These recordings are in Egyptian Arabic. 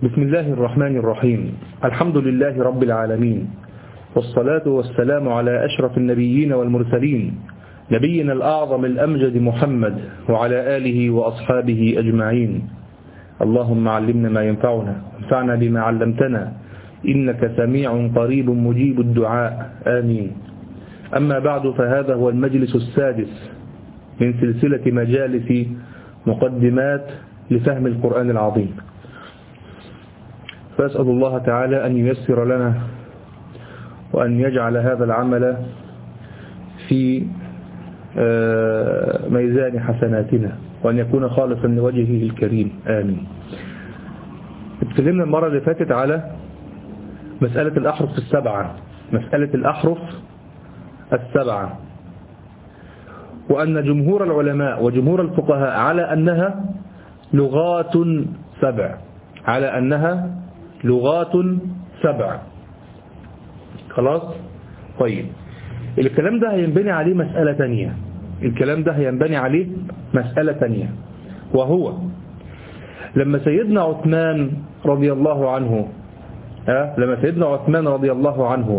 بسم الله الرحمن الرحيم الحمد لله رب العالمين والصلاة والسلام على أشرف النبيين والمرسلين نبينا الأعظم الأمجد محمد وعلى آله وأصحابه أجمعين اللهم علمنا ما ينفعنا وانفعنا بما علمتنا إنك سميع قريب مجيب الدعاء آمين أما بعد فهذا هو المجلس السادس من سلسلة مجالس مقدمات لفهم القرآن العظيم فأسأل الله تعالى أن ييسر لنا وأن يجعل هذا العمل في ميزان حسناتنا وأن يكون خالصا لوجهه الكريم آمين اتكلمنا المرة اللي فاتت على مسألة الأحرف السبعة مسألة الأحرف السبعة وأن جمهور العلماء وجمهور الفقهاء على أنها لغات سبع على أنها لغات سبع خلاص طيب الكلام ده هينبني عليه مسألة تانية الكلام ده هينبني عليه مسألة تانية وهو لما سيدنا عثمان رضي الله عنه أه؟ لما سيدنا عثمان رضي الله عنه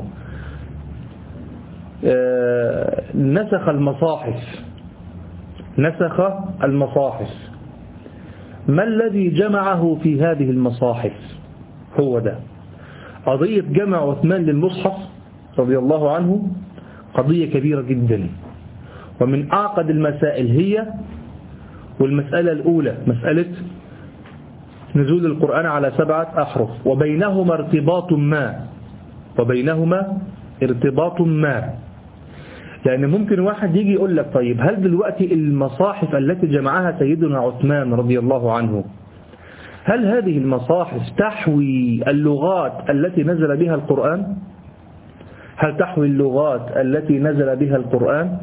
أه نسخ المصاحف نسخ المصاحف ما الذي جمعه في هذه المصاحف هو ده قضية جمع عثمان للمصحف رضي الله عنه قضية كبيرة جدا ومن أعقد المسائل هي والمسألة الأولى مسألة نزول القرآن على سبعة أحرف وبينهما ارتباط ما وبينهما ارتباط ما لأن ممكن واحد يجي يقول لك طيب هل دلوقتي المصاحف التي جمعها سيدنا عثمان رضي الله عنه هل هذه المصاحف تحوي اللغات التي نزل بها القرآن هل تحوي اللغات التي نزل بها القرآن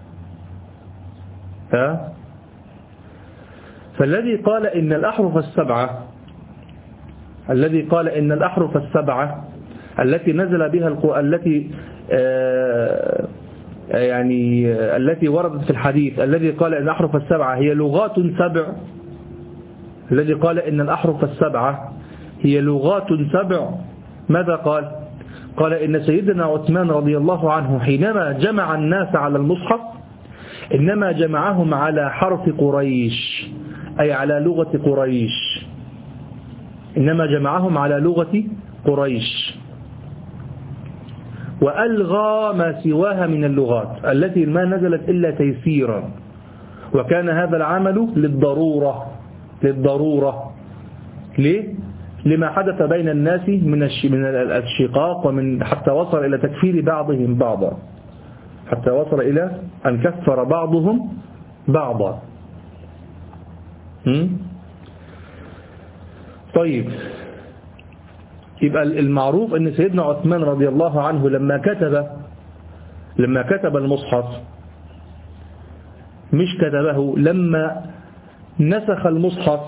ها فالذي قال إن الأحرف السبعة الذي قال إن الأحرف السبعة التي نزل بها القرآن التي آه يعني التي وردت في الحديث الذي قال إن الأحرف السبعة هي لغات سبع الذي قال إن الأحرف السبعة هي لغات سبع ماذا قال قال إن سيدنا عثمان رضي الله عنه حينما جمع الناس على المصحف إنما جمعهم على حرف قريش أي على لغة قريش إنما جمعهم على لغة قريش وألغى ما سواها من اللغات التي ما نزلت إلا تيسيرا وكان هذا العمل للضرورة للضرورة ليه؟ لما حدث بين الناس من من الشقاق ومن حتى وصل إلى تكفير بعضهم بعضا حتى وصل إلى أن كفر بعضهم بعضا طيب يبقى المعروف أن سيدنا عثمان رضي الله عنه لما كتب لما كتب المصحف مش كتبه لما نسخ المصحف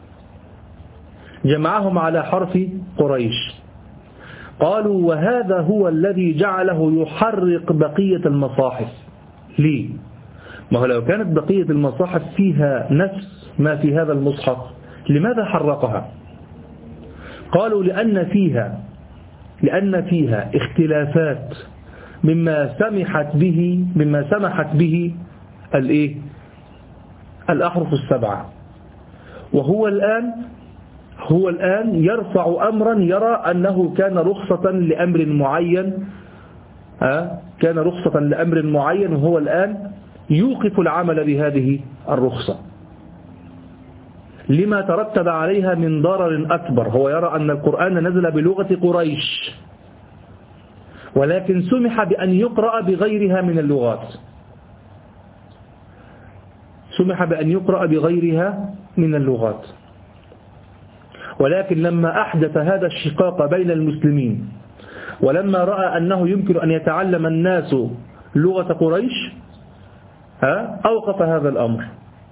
جمعهم على حرف قريش قالوا وهذا هو الذي جعله يحرق بقية المصاحف ليه ما هو لو كانت بقية المصاحف فيها نفس ما في هذا المصحف لماذا حرقها قالوا لأن فيها لأن فيها اختلافات مما سمحت به مما سمحت به الايه الأحرف السبعة وهو الآن هو الآن يرفع أمرا يرى أنه كان رخصة لأمر معين أه؟ كان رخصة لأمر معين وهو الآن يوقف العمل بهذه الرخصة لما ترتب عليها من ضرر أكبر هو يرى أن القرآن نزل بلغة قريش ولكن سمح بأن يقرأ بغيرها من اللغات سمح بأن يقرأ بغيرها من اللغات ولكن لما أحدث هذا الشقاق بين المسلمين ولما رأى أنه يمكن أن يتعلم الناس لغة قريش ها أوقف هذا الأمر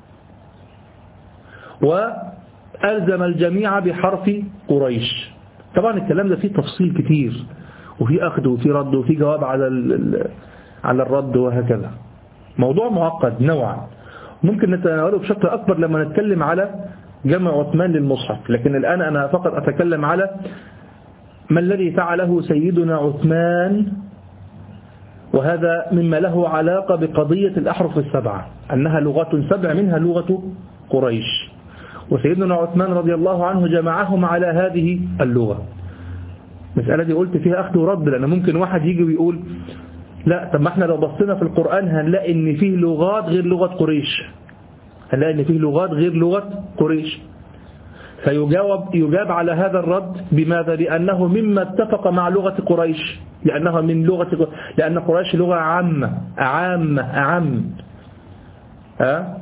وألزم الجميع بحرف قريش طبعا الكلام ده فيه تفصيل كتير وفي أخذ وفي رد وفي جواب على على الرد وهكذا موضوع معقد نوعا ممكن نتناوله بشكل أكبر لما نتكلم على جمع عثمان للمصحف لكن الآن أنا فقط أتكلم على ما الذي فعله سيدنا عثمان وهذا مما له علاقة بقضية الأحرف السبعة أنها لغة سبع منها لغة قريش وسيدنا عثمان رضي الله عنه جمعهم على هذه اللغة مسألة دي قلت فيها أخذ ورد لأن ممكن واحد يجي ويقول لا طب ما احنا لو بصينا في القرآن هنلاقي ان فيه لغات غير لغة قريش هنلاقي ان فيه لغات غير لغة قريش فيجاوب يجاب على هذا الرد بماذا لأنه مما اتفق مع لغة قريش لأنها من لغة لأن قريش لغة عامة عامة أعم ها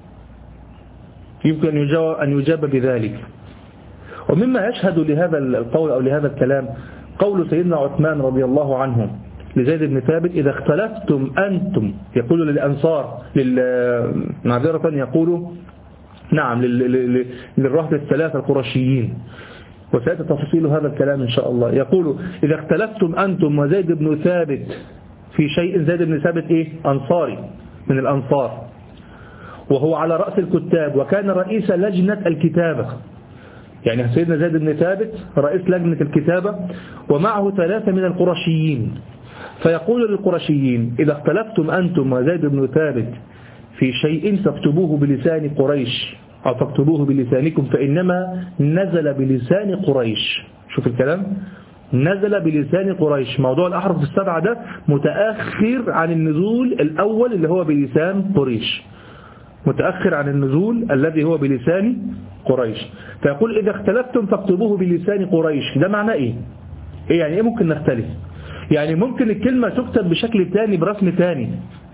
يمكن أن يجاب بذلك ومما يشهد لهذا القول أو لهذا الكلام قول سيدنا عثمان رضي الله عنه لزيد بن ثابت إذا اختلفتم أنتم يقول للأنصار معذرة يقول نعم للرهط الثلاثة القرشيين وسيأتي تفصيل هذا الكلام إن شاء الله يقول إذا اختلفتم أنتم وزيد بن ثابت في شيء زيد بن ثابت إيه أنصاري من الأنصار وهو على رأس الكتاب وكان رئيس لجنة الكتابة يعني سيدنا زيد بن ثابت رئيس لجنة الكتابة ومعه ثلاثة من القرشيين فيقول للقرشيين إذا اختلفتم أنتم وزيد بن ثابت في شيء فاكتبوه بلسان قريش أو فاكتبوه بلسانكم فإنما نزل بلسان قريش شوف الكلام نزل بلسان قريش موضوع الأحرف السبعة ده متأخر عن النزول الأول اللي هو بلسان قريش متأخر عن النزول الذي هو بلسان قريش فيقول إذا اختلفتم فاكتبوه بلسان قريش ده معناه إيه إيه يعني إيه ممكن نختلف يعني ممكن الكلمة تكتب بشكل تاني برسم تاني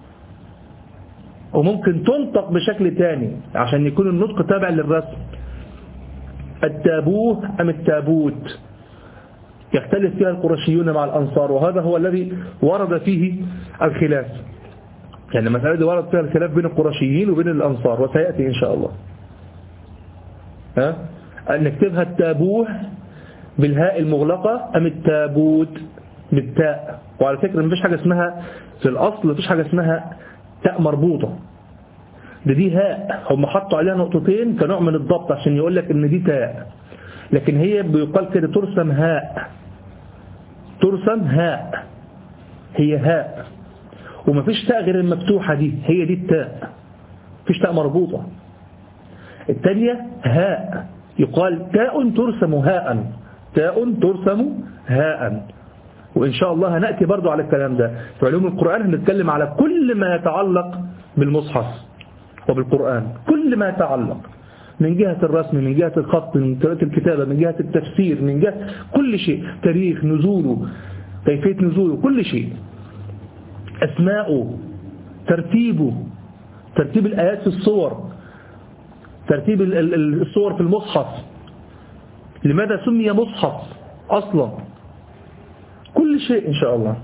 وممكن تنطق بشكل تاني عشان يكون النطق تابع للرسم التابوه أم التابوت يختلف فيها القرشيون مع الأنصار وهذا هو الذي ورد فيه الخلاف يعني المسألة دي ورد فيها الخلاف بين القرشيين وبين الأنصار وسيأتي إن شاء الله ها أن نكتبها التابوه بالهاء المغلقة أم التابوت بالتاء وعلى فكرة مفيش حاجة اسمها في الأصل مفيش حاجة اسمها تاء مربوطة ده دي هاء هم حطوا عليها نقطتين كنوع من الضبط عشان يقول لك ان دي تاء لكن هي بيقال كده ترسم هاء ترسم هاء هي هاء ومفيش تاء غير المفتوحة دي هي دي التاء مفيش تاء مربوطة الثانية هاء يقال تاء ترسم هاء تاء ترسم هاء وإن شاء الله هنأتي برضو على الكلام ده في علوم القرآن هنتكلم على كل ما يتعلق بالمصحف وبالقرآن كل ما يتعلق من جهة الرسم من جهة الخط من طريقة الكتابة من جهة التفسير من جهة كل شيء تاريخ نزوله كيفية نزوله كل شيء أسماؤه ترتيبه ترتيب الآيات في الصور ترتيب الصور في المصحف لماذا سمي مصحف أصلا كل شيء إن شاء الله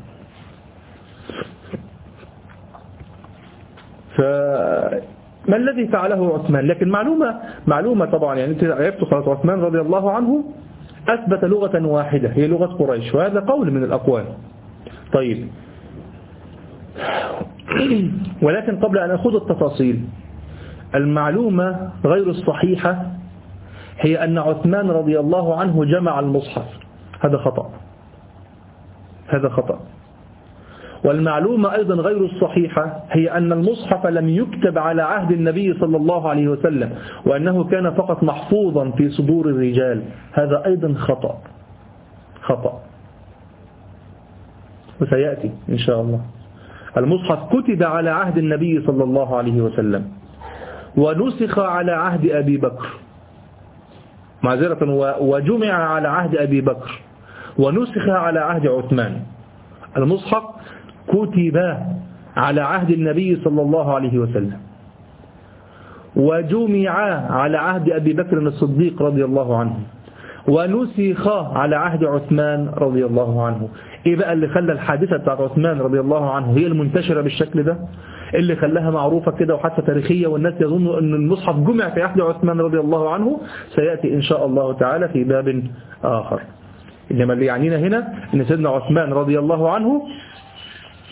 فما الذي فعله عثمان لكن معلومة معلومة طبعا يعني انت عرفت خلاص عثمان رضي الله عنه أثبت لغة واحدة هي لغة قريش وهذا قول من الأقوال طيب ولكن قبل أن أخذ التفاصيل المعلومة غير الصحيحة هي أن عثمان رضي الله عنه جمع المصحف هذا خطأ هذا خطأ والمعلومة أيضا غير الصحيحة هي أن المصحف لم يكتب على عهد النبي صلى الله عليه وسلم وأنه كان فقط محفوظا في صدور الرجال هذا أيضا خطأ خطأ وسيأتي إن شاء الله المصحف كتب على عهد النبي صلى الله عليه وسلم ونسخ على عهد أبي بكر معذرة وجمع على عهد أبي بكر ونسخ على عهد عثمان المصحف كتب على عهد النبي صلى الله عليه وسلم وجمع على عهد أبي بكر الصديق رضي الله عنه ونسخ على عهد عثمان رضي الله عنه ايه بقى اللي خلى الحادثة بتاعت عثمان رضي الله عنه هي المنتشرة بالشكل ده اللي خلاها معروفة كده وحادثة تاريخية والناس يظنوا ان المصحف جمع في عهد عثمان رضي الله عنه سيأتي ان شاء الله تعالى في باب آخر إنما اللي يعنينا هنا أن سيدنا عثمان رضي الله عنه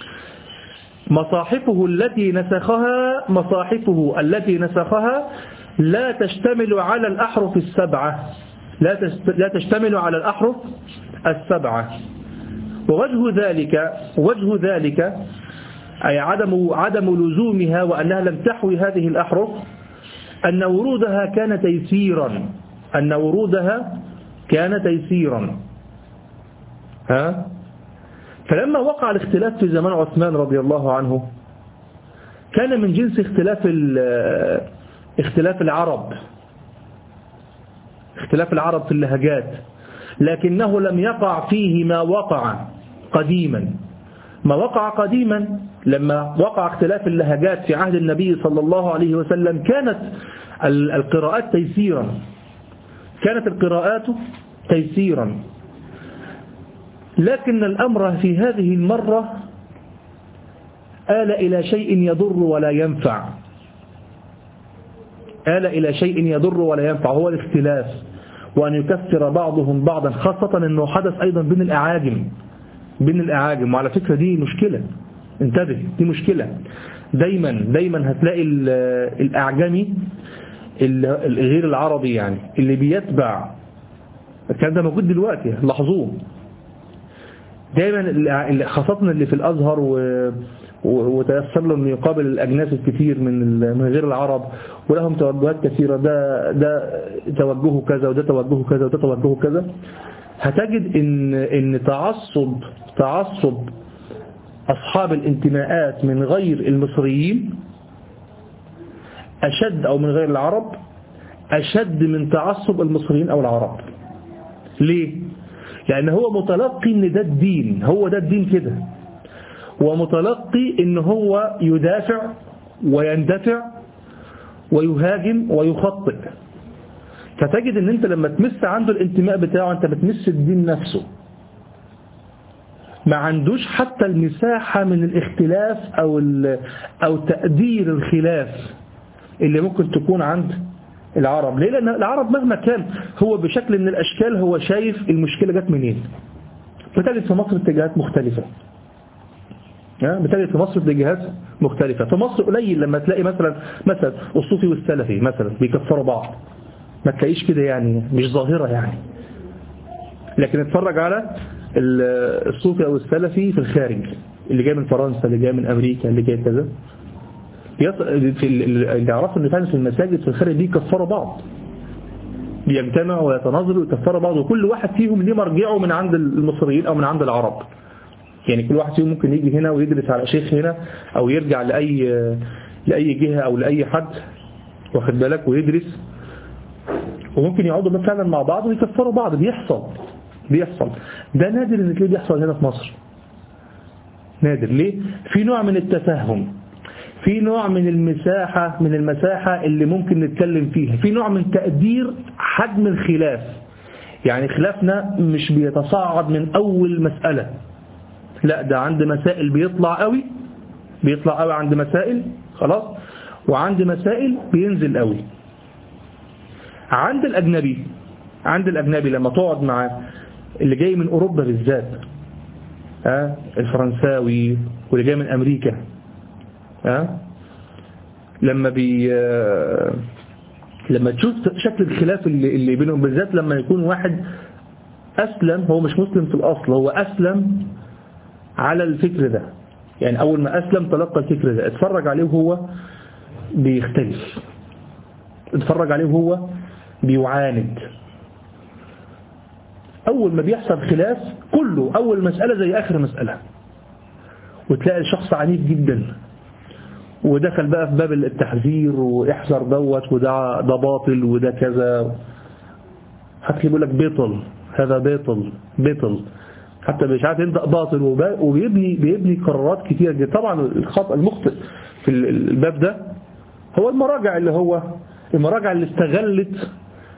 مصاحفه التي نسخها مصاحفه التي نسخها لا تشتمل على الأحرف السبعة لا لا تشتمل على الأحرف السبعة ووجه ذلك وجه ذلك أي عدم عدم لزومها وأنها لم تحوي هذه الأحرف أن ورودها كان تيسيرا أن ورودها كان تيسيرا ها فلما وقع الاختلاف في زمان عثمان رضي الله عنه كان من جنس اختلاف اختلاف العرب اختلاف العرب في اللهجات لكنه لم يقع فيه ما وقع قديما ما وقع قديما لما وقع اختلاف اللهجات في عهد النبي صلى الله عليه وسلم كانت القراءات تيسيرا كانت القراءات تيسيرا لكن الأمر في هذه المرة آل إلى شيء يضر ولا ينفع آل إلى شيء يضر ولا ينفع هو الاختلاف وأن يكفر بعضهم بعضا خاصة أنه حدث أيضا بين الأعاجم بين الأعاجم وعلى فكرة دي مشكلة انتبه دي مشكلة دايما دايما هتلاقي الأعجمي غير العربي يعني اللي بيتبع الكلام ده موجود دلوقتي لاحظوه دايما خاصة اللي في الأزهر و وتيسر له انه يقابل الاجناس الكثير من من غير العرب ولهم توجهات كثيره ده ده توجهه كذا وده توجهه كذا وده توجهه كذا هتجد ان ان تعصب تعصب اصحاب الانتماءات من غير المصريين اشد او من غير العرب اشد من تعصب المصريين او العرب ليه لان هو متلقي ان ده الدين هو ده الدين كده ومتلقي ان هو يدافع ويندفع ويهاجم ويخطئ فتجد ان انت لما تمس عنده الانتماء بتاعه انت بتمس الدين نفسه ما عندوش حتى المساحة من الاختلاف او او تقدير الخلاف اللي ممكن تكون عند العرب ليه لان العرب مهما كان هو بشكل من الاشكال هو شايف المشكلة جت منين فتجد في مصر اتجاهات مختلفة بتجد في مصر اتجاهات مختلفة في مصر قليل لما تلاقي مثلا مثلا الصوفي والسلفي مثلا بيكفروا بعض ما تلاقيش كده يعني مش ظاهرة يعني لكن اتفرج على الصوفي او السلفي في الخارج اللي جاي من فرنسا اللي جاي من امريكا اللي جاي كذا اللي يعرفوا ان فعلا في المساجد في الخارج دي يكفروا بعض بيجتمعوا ويتناظروا ويكفروا بعض وكل واحد فيهم ليه مرجعه من عند المصريين او من عند العرب يعني كل واحد فيهم ممكن يجي هنا ويدرس على شيخ هنا او يرجع لأي لأي جهة او لأي حد واخد بالك ويدرس وممكن يقعدوا مثلا مع بعض ويكفروا بعض بيحصل بيحصل ده نادر ان تلاقيه بيحصل هنا في مصر نادر ليه في نوع من التفهم في نوع من المساحة من المساحة اللي ممكن نتكلم فيها في نوع من تقدير حجم الخلاف يعني خلافنا مش بيتصاعد من أول مسألة لا ده عند مسائل بيطلع قوي بيطلع قوي عند مسائل خلاص وعند مسائل بينزل قوي عند الأجنبي عند الأجنبي لما تقعد مع اللي جاي من أوروبا بالذات ها الفرنساوي واللي جاي من أمريكا ها لما بي لما تشوف شكل الخلاف اللي, اللي بينهم بالذات لما يكون واحد أسلم هو مش مسلم في الأصل هو أسلم على الفكر ده يعني أول ما أسلم تلقى الفكر ده اتفرج عليه وهو بيختلف اتفرج عليه وهو بيعاند أول ما بيحصل خلاف كله أول مسألة زي آخر مسألة وتلاقي الشخص عنيف جدا ودخل بقى في باب التحذير واحذر دوت وده ده باطل وده كذا حتى يقول لك بيطل هذا بيطل بيطل حتى مش عارف ينطق باطل وبيبني بيبني قرارات كتير جدا طبعا الخطأ المخطئ في الباب ده هو المراجع اللي هو المراجع اللي استغلت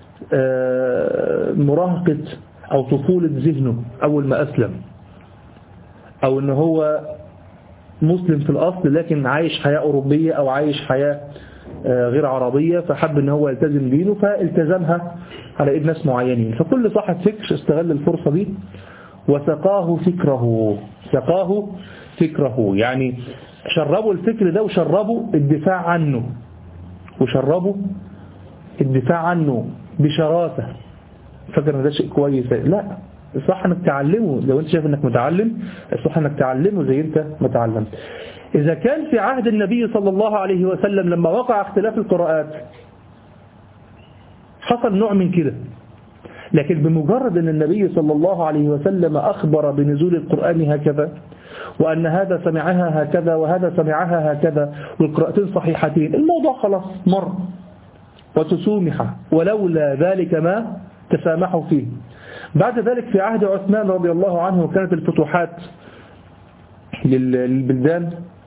مراهقة أو طفولة ذهنه أول ما أسلم أو إن هو مسلم في الأصل لكن عايش حياة أوروبية أو عايش حياة غير عربية فحب إن هو يلتزم دينه فالتزمها على إيد ناس معينين فكل صاحب فكر استغل الفرصة دي وسقاه فكره سقاه فكره يعني شربوا الفكر ده وشربوا الدفاع عنه وشربوا الدفاع عنه بشراسة فاكر ان ده شيء كويس لا الصح انك تعلمه لو انت شايف انك متعلم الصح انك تعلمه زي انت ما تعلمت اذا كان في عهد النبي صلى الله عليه وسلم لما وقع اختلاف القراءات حصل نوع من كده لكن بمجرد أن النبي صلى الله عليه وسلم أخبر بنزول القرآن هكذا وأن هذا سمعها هكذا وهذا سمعها هكذا والقراءتين صحيحتين الموضوع خلاص مر وتسومح ولولا ذلك ما تسامحوا فيه بعد ذلك في عهد عثمان رضي الله عنه كانت الفتوحات للبلدان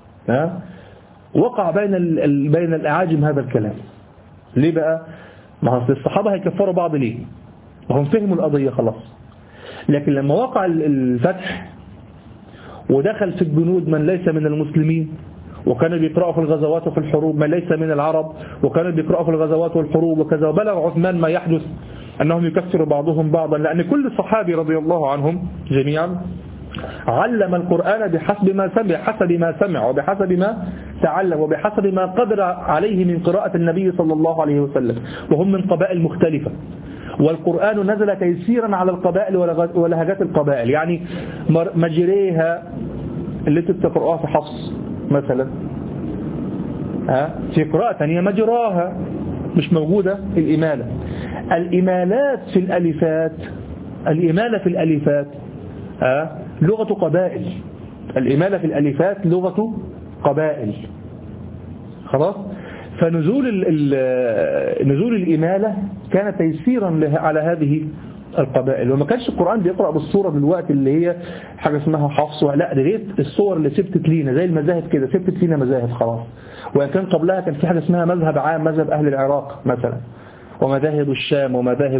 وقع بين بين الأعاجم هذا الكلام ليه بقى ما الصحابة هيكفروا بعض ليه وهم فهموا القضية خلاص لكن لما وقع الفتح ودخل في الجنود من ليس من المسلمين وكانوا بيقرأوا في الغزوات وفي الحروب من ليس من العرب وكانوا بيقرأوا في الغزوات والحروب وكذا وبلغ عثمان ما يحدث أنهم يكفروا بعضهم بعضا لأن كل صحابي رضي الله عنهم جميعا علم القرآن بحسب ما سمع حسب ما سمع وبحسب ما تعلم وبحسب ما قدر عليه من قراءة النبي صلى الله عليه وسلم وهم من قبائل مختلفة والقرآن نزل تيسيرا على القبائل ولهجات القبائل يعني مجريها اللي تقرأها في حفص مثلا ها في قراءة ثانية مجراها مش موجودة الإمالة الإمالات في الألفات الإمالة في الألفات ها لغة قبائل الإمالة في الألفات لغة قبائل خلاص فنزول نزول الإمالة كان تيسيرا على هذه القبائل وما كانش القرآن بيقرأ بالصورة دلوقتي اللي هي حاجة اسمها حفص لا ده ديت الصور اللي سبتت لينا زي المذاهب كده سبتت لينا مذاهب خلاص وإن كان قبلها كان في حاجة اسمها مذهب عام مذهب أهل العراق مثلا ومذاهب الشام ومذاهب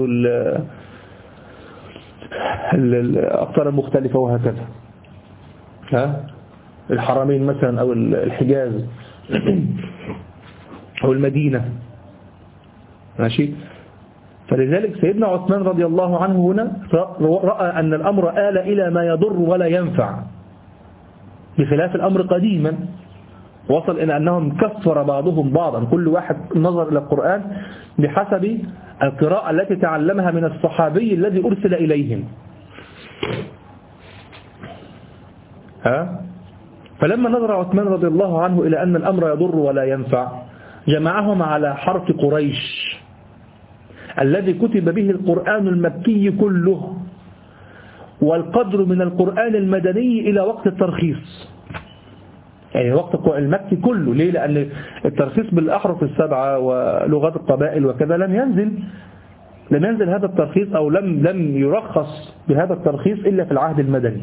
الأقطار المختلفة وهكذا ها الحرمين مثلا أو الحجاز أو المدينة ماشي فلذلك سيدنا عثمان رضي الله عنه هنا رأى أن الأمر آل إلى ما يضر ولا ينفع بخلاف الأمر قديما وصل إلى أنهم كفر بعضهم بعضا كل واحد نظر إلى القرآن بحسب القراءة التي تعلمها من الصحابي الذي أرسل إليهم ها فلما نظر عثمان رضي الله عنه إلى أن الأمر يضر ولا ينفع جمعهم على حرف قريش الذي كتب به القرآن المكي كله والقدر من القرآن المدني إلى وقت الترخيص يعني وقت المكي كله ليه لأن الترخيص بالأحرف السبعة ولغات القبائل وكذا لم ينزل لم ينزل هذا الترخيص أو لم لم يرخص بهذا الترخيص إلا في العهد المدني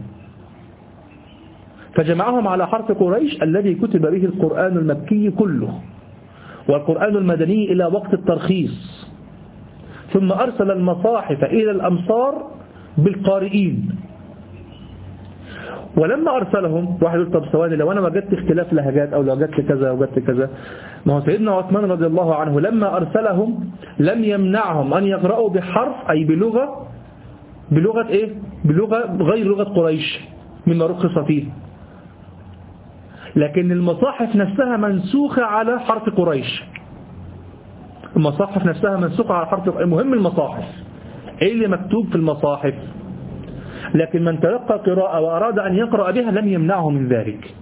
فجمعهم على حرف قريش الذي كتب به القرآن المكي كله والقرآن المدني إلى وقت الترخيص ثم أرسل المصاحف إلى الأمصار بالقارئين ولما أرسلهم واحد يقول طب ثواني لو أنا وجدت اختلاف لهجات أو لو وجدت كذا وجدت كذا ما هو سيدنا عثمان رضي الله عنه لما أرسلهم لم يمنعهم أن يقرأوا بحرف أي بلغة بلغة إيه بلغة غير لغة قريش مما رخص فيه لكن المصاحف نفسها منسوخة على حرف قريش المصاحف نفسها منسوخة على حرف المهم المصاحف ايه اللي مكتوب في المصاحف لكن من تلقى قراءة وأراد أن يقرأ بها لم يمنعه من ذلك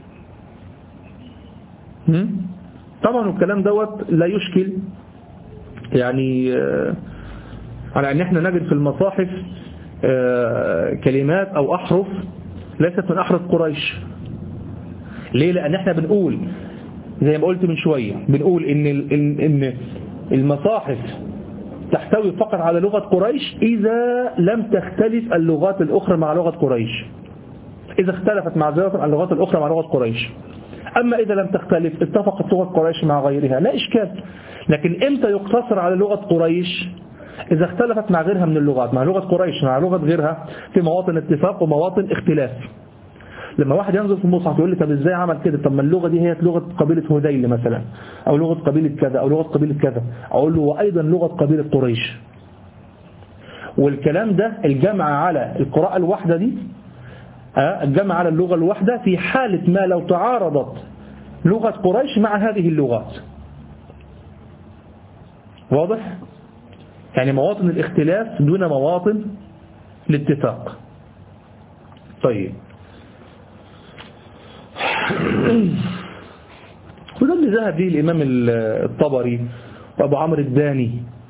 طبعا الكلام دوت لا يشكل يعني آه، على أن احنا نجد في المصاحف آه، كلمات أو أحرف ليست من أحرف قريش ليه لأن احنا بنقول زي ما قلت من شوية بنقول إن إن المصاحف تحتوي فقط على لغة قريش إذا لم تختلف اللغات الأخرى مع لغة قريش إذا اختلفت معذرة اللغات الأخرى مع لغة قريش أما إذا لم تختلف اتفقت لغة قريش مع غيرها لا إشكال لكن إمتى يقتصر على لغة قريش إذا اختلفت مع غيرها من اللغات مع لغة قريش مع لغة غيرها في مواطن اتفاق ومواطن اختلاف لما واحد ينظر في المصحف يقول لي طب ازاي عمل كده طب ما اللغة دي هي لغة قبيلة هذيل مثلا او لغة قبيلة كذا او لغة قبيلة كذا اقول له وايضا لغة قبيلة قريش والكلام ده الجمع على القراءة الواحدة دي آه، الجمع على اللغة الواحدة في حالة ما لو تعارضت لغة قريش مع هذه اللغات واضح يعني مواطن الاختلاف دون مواطن الاتفاق طيب وده اللي ذهب ليه الإمام الطبري وأبو عمرو الداني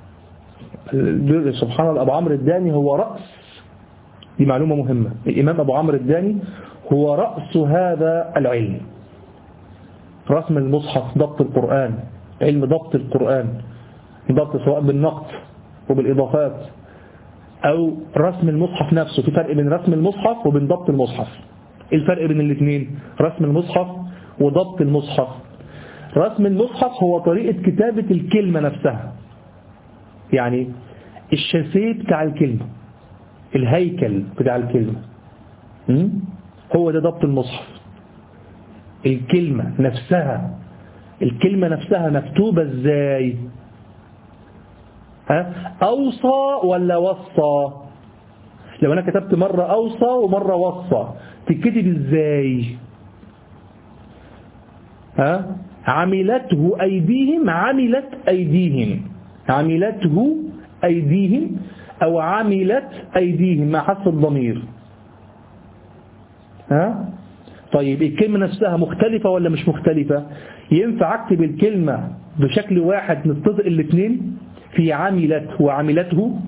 سبحان الله أبو عمرو الداني هو رأس دي معلومة مهمة الإمام أبو عمرو الداني هو رأس هذا العلم رسم المصحف ضبط القرآن علم ضبط القرآن ضبط سواء بالنقط وبالإضافات أو رسم المصحف نفسه في فرق بين رسم المصحف وبين ضبط المصحف إيه الفرق بين الاثنين رسم المصحف وضبط المصحف رسم المصحف هو طريقة كتابة الكلمة نفسها يعني الشاسيه بتاع الكلمة الهيكل بتاع الكلمة هو ده ضبط المصحف الكلمة نفسها الكلمة نفسها مكتوبة ازاي ها أوصى ولا وصى لو أنا كتبت مرة أوصى ومرة وصى تتكتب ازاي ها عملته أيديهم عملت أيديهم عملته أيديهم أو عملت أيديهم مع حذف الضمير ها طيب الكلمة نفسها مختلفة ولا مش مختلفة ينفع اكتب الكلمة بشكل واحد نتطق الاثنين في عملت وعملته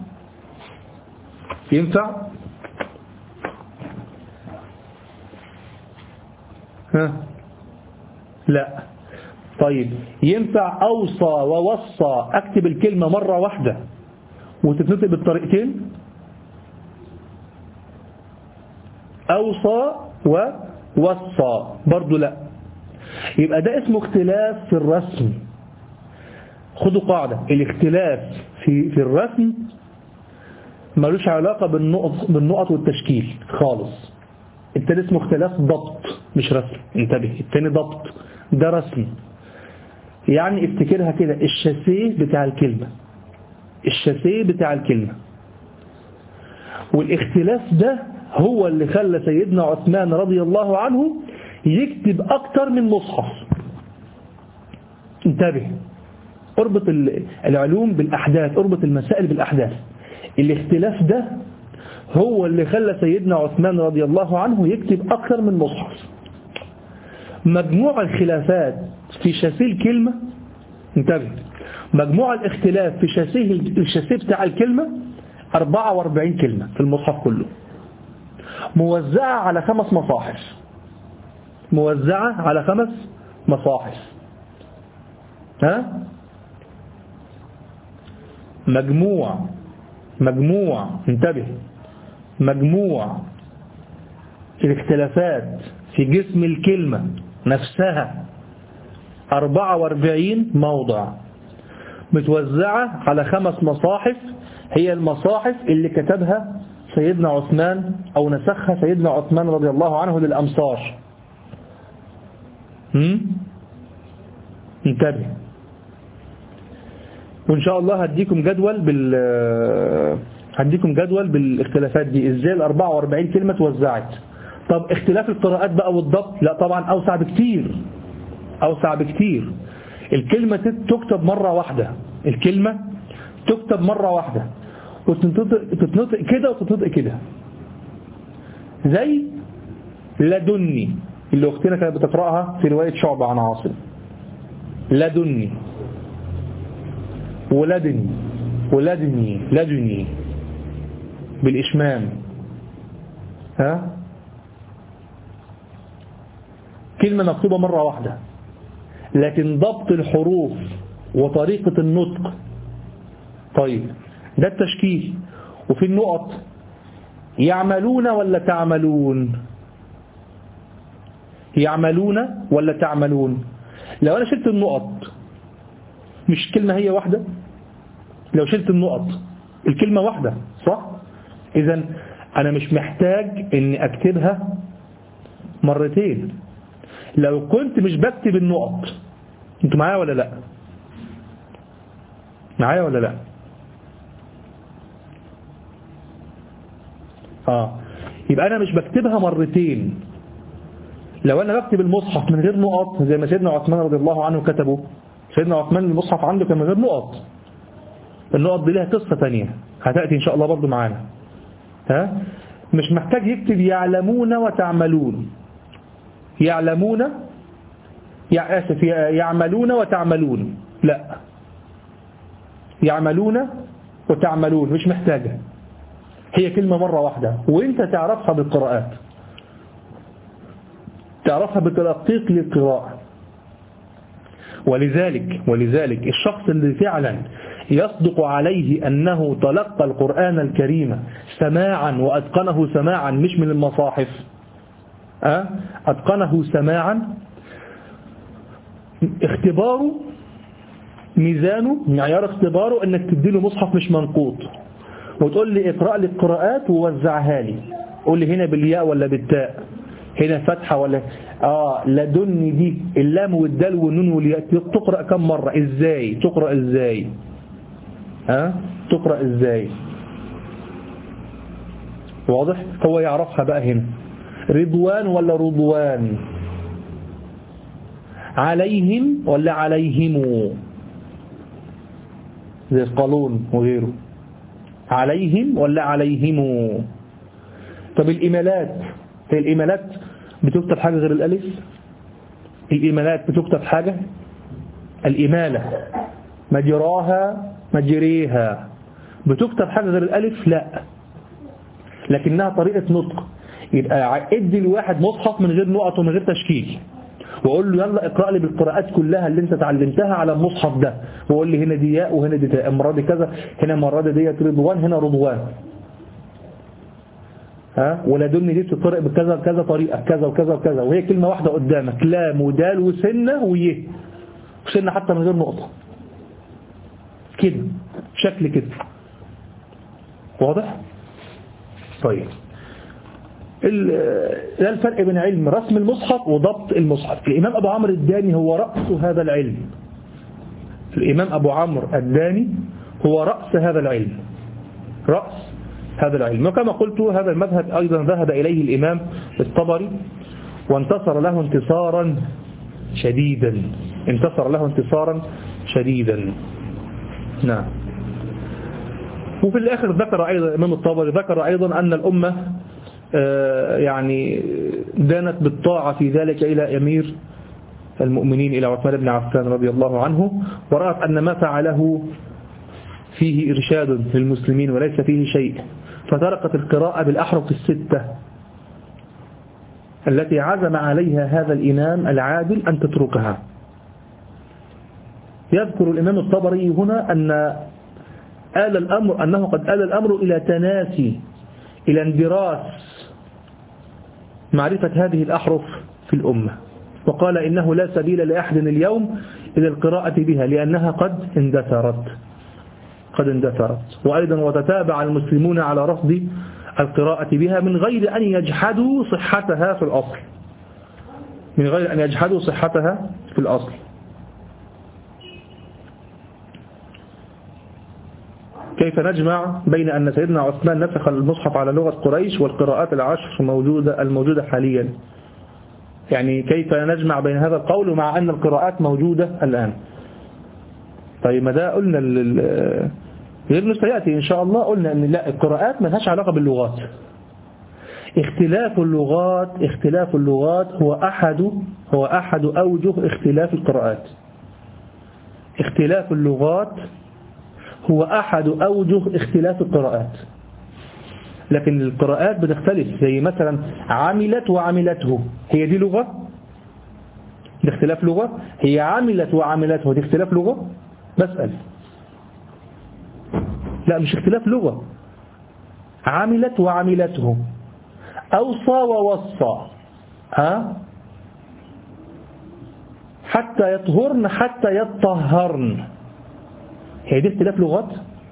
ينفع ها لا طيب ينفع أوصى ووصى أكتب الكلمة مرة واحدة وتتنطق بالطريقتين أوصى ووصى برضو لا يبقى ده اسمه اختلاف في الرسم خدوا قاعدة الاختلاف في في الرسم ملوش علاقة بالنقط بالنقط والتشكيل خالص التاني اسمه اختلاف ضبط مش رسم انتبه التاني ضبط ده رسم يعني افتكرها كده الشاسيه بتاع الكلمة الشاسيه بتاع الكلمة والاختلاف ده هو اللي خلى سيدنا عثمان رضي الله عنه يكتب أكتر من مصحف انتبه اربط العلوم بالأحداث اربط المسائل بالأحداث الاختلاف ده هو اللي خلى سيدنا عثمان رضي الله عنه يكتب أكثر من مصحف مجموع الخلافات في شاسيه الكلمة انتبه مجموع الاختلاف في شاسيه الشاسيه بتاع الكلمة 44 كلمة في المصحف كله موزعة على خمس مصاحف موزعة على خمس مصاحف ها مجموع مجموع انتبه مجموع الاختلافات في جسم الكلمة نفسها 44 موضع متوزعة على خمس مصاحف هي المصاحف اللي كتبها سيدنا عثمان أو نسخها سيدنا عثمان رضي الله عنه للأمصار انتبه وإن شاء الله هديكم جدول بال هديكم جدول بالاختلافات دي ازاي ال 44 كلمة توزعت طب اختلاف القراءات بقى والضبط لا طبعا أوسع بكتير أوسع بكتير الكلمة تكتب مرة واحدة الكلمة تكتب مرة واحدة وتتنطق كده وتتنطق كده زي لدني اللي أختنا كانت بتقرأها في رواية شعبة عن عاصم لدني ولدني ولدني لدني بالإشمام ها كلمة مكتوبة مرة واحدة لكن ضبط الحروف وطريقة النطق طيب ده التشكيل وفي النقط يعملون ولا تعملون يعملون ولا تعملون لو أنا شلت النقط مش كلمة هي واحدة لو شلت النقط الكلمة واحدة صح إذا أنا مش محتاج أني أكتبها مرتين لو كنت مش بكتب النقط انتوا معايا ولا لا معايا ولا لا اه يبقى انا مش بكتبها مرتين لو انا بكتب المصحف من غير نقط زي ما سيدنا عثمان رضي الله عنه كتبه سيدنا عثمان المصحف عنده كان من غير نقط النقط دي لها قصة تانية هتأتي إن شاء الله برضو معانا ها مش محتاج يكتب يعلمون وتعملون يعلمون يا آسف يعملون وتعملون لا يعملون وتعملون مش محتاجة هي كلمة مرة واحدة وانت تعرفها بالقراءات تعرفها بتلقيق للقراءة ولذلك ولذلك الشخص اللي فعلا يصدق عليه أنه تلقى القرآن الكريم سماعا وأتقنه سماعا مش من المصاحف أه؟ أتقنه سماعا اختباره ميزانه معيار اختباره انك تديله مصحف مش منقوط وتقول لي اقرأ لي القراءات ووزعها لي قول لي هنا بالياء ولا بالتاء هنا فتحة ولا اه لدن دي اللام والدال والنون والياء تقرأ كم مرة ازاي تقرأ ازاي ها أه؟ تقرأ ازاي واضح هو يعرفها بقى هنا رضوان ولا رضوان عليهم ولا عليهم زي القانون وغيره عليهم ولا عليهم طب الإيميلات هي الإيميلات بتكتب حاجة غير الألف الإيميلات بتكتب حاجة الإمالة مجراها مجريها بتكتب حاجة غير الألف لا لكنها طريقة نطق يبقى ادي الواحد مصحف من غير نقط ومن غير تشكيل واقول له يلا اقرا لي بالقراءات كلها اللي انت اتعلمتها على المصحف ده واقول لي هنا دي ياء وهنا دي تاء المره دي كذا هنا المره دي ديت رضوان هنا رضوان ها ولدن دي بتطرق بكذا كذا طريقه كذا وكذا وكذا وهي كلمه واحده قدامك لام ودال وسنه ويه وسنه حتى من غير نقطه كده شكل كده واضح طيب ده الفرق بين علم رسم المصحف وضبط المصحف الإمام أبو عمرو الداني هو رأس هذا العلم الإمام أبو عمرو الداني هو رأس هذا العلم رأس هذا العلم وكما قلت هذا المذهب أيضا ذهب إليه الإمام الطبري وانتصر له انتصارا شديدا انتصر له انتصارا شديدا نعم وفي الآخر ذكر أيضا الإمام الطبري ذكر أيضا أن الأمة يعني دانت بالطاعة في ذلك إلى أمير المؤمنين إلى عثمان بن عفان رضي الله عنه ورأت أن ما فعله فيه إرشاد للمسلمين وليس فيه شيء فتركت القراءة بالأحرف الستة التي عزم عليها هذا الإمام العادل أن تتركها يذكر الإمام الطبري هنا أن آل الأمر أنه قد آل الأمر إلى تناسي إلى اندراس معرفة هذه الأحرف في الأمة وقال إنه لا سبيل لأحد اليوم إلى القراءة بها لأنها قد اندثرت قد اندثرت وأيضا وتتابع المسلمون على رفض القراءة بها من غير أن يجحدوا صحتها في الأصل من غير أن يجحدوا صحتها في الأصل كيف نجمع بين أن سيدنا عثمان نسخ المصحف على لغة قريش والقراءات العشر موجودة الموجودة حاليا يعني كيف نجمع بين هذا القول مع أن القراءات موجودة الآن طيب ما ده قلنا غير سيأتي إن شاء الله قلنا أن لا القراءات ما لهاش علاقة باللغات اختلاف اللغات اختلاف اللغات هو أحد هو أحد أوجه اختلاف القراءات اختلاف اللغات هو أحد أوجه اختلاف القراءات لكن القراءات بتختلف زي مثلا عملت وعملته هي دي لغة دي اختلاف لغة هي عملت وعملته دي اختلاف لغة بسأل لا مش اختلاف لغة عملت وعملته أوصى ووصى ها حتى يطهرن حتى يطهرن هي دي اختلاف لغات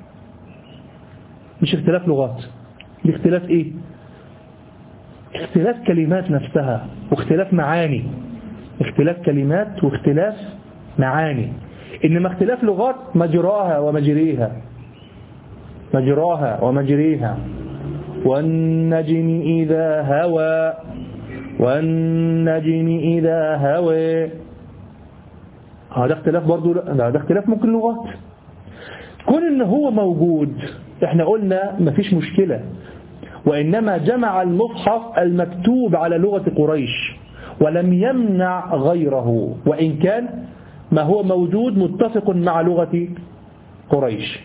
مش اختلاف لغات دي اختلاف ايه اختلاف كلمات نفسها واختلاف معاني اختلاف كلمات واختلاف معاني إنما اختلاف لغات مجراها ومجريها مجراها ومجريها والنجم إذا هوى والنجم إذا هوى هذا اختلاف برضو لا ده اختلاف ممكن لغات كون ان هو موجود احنا قلنا مفيش مشكلة وإنما جمع المصحف المكتوب على لغة قريش ولم يمنع غيره وإن كان ما هو موجود متفق مع لغة قريش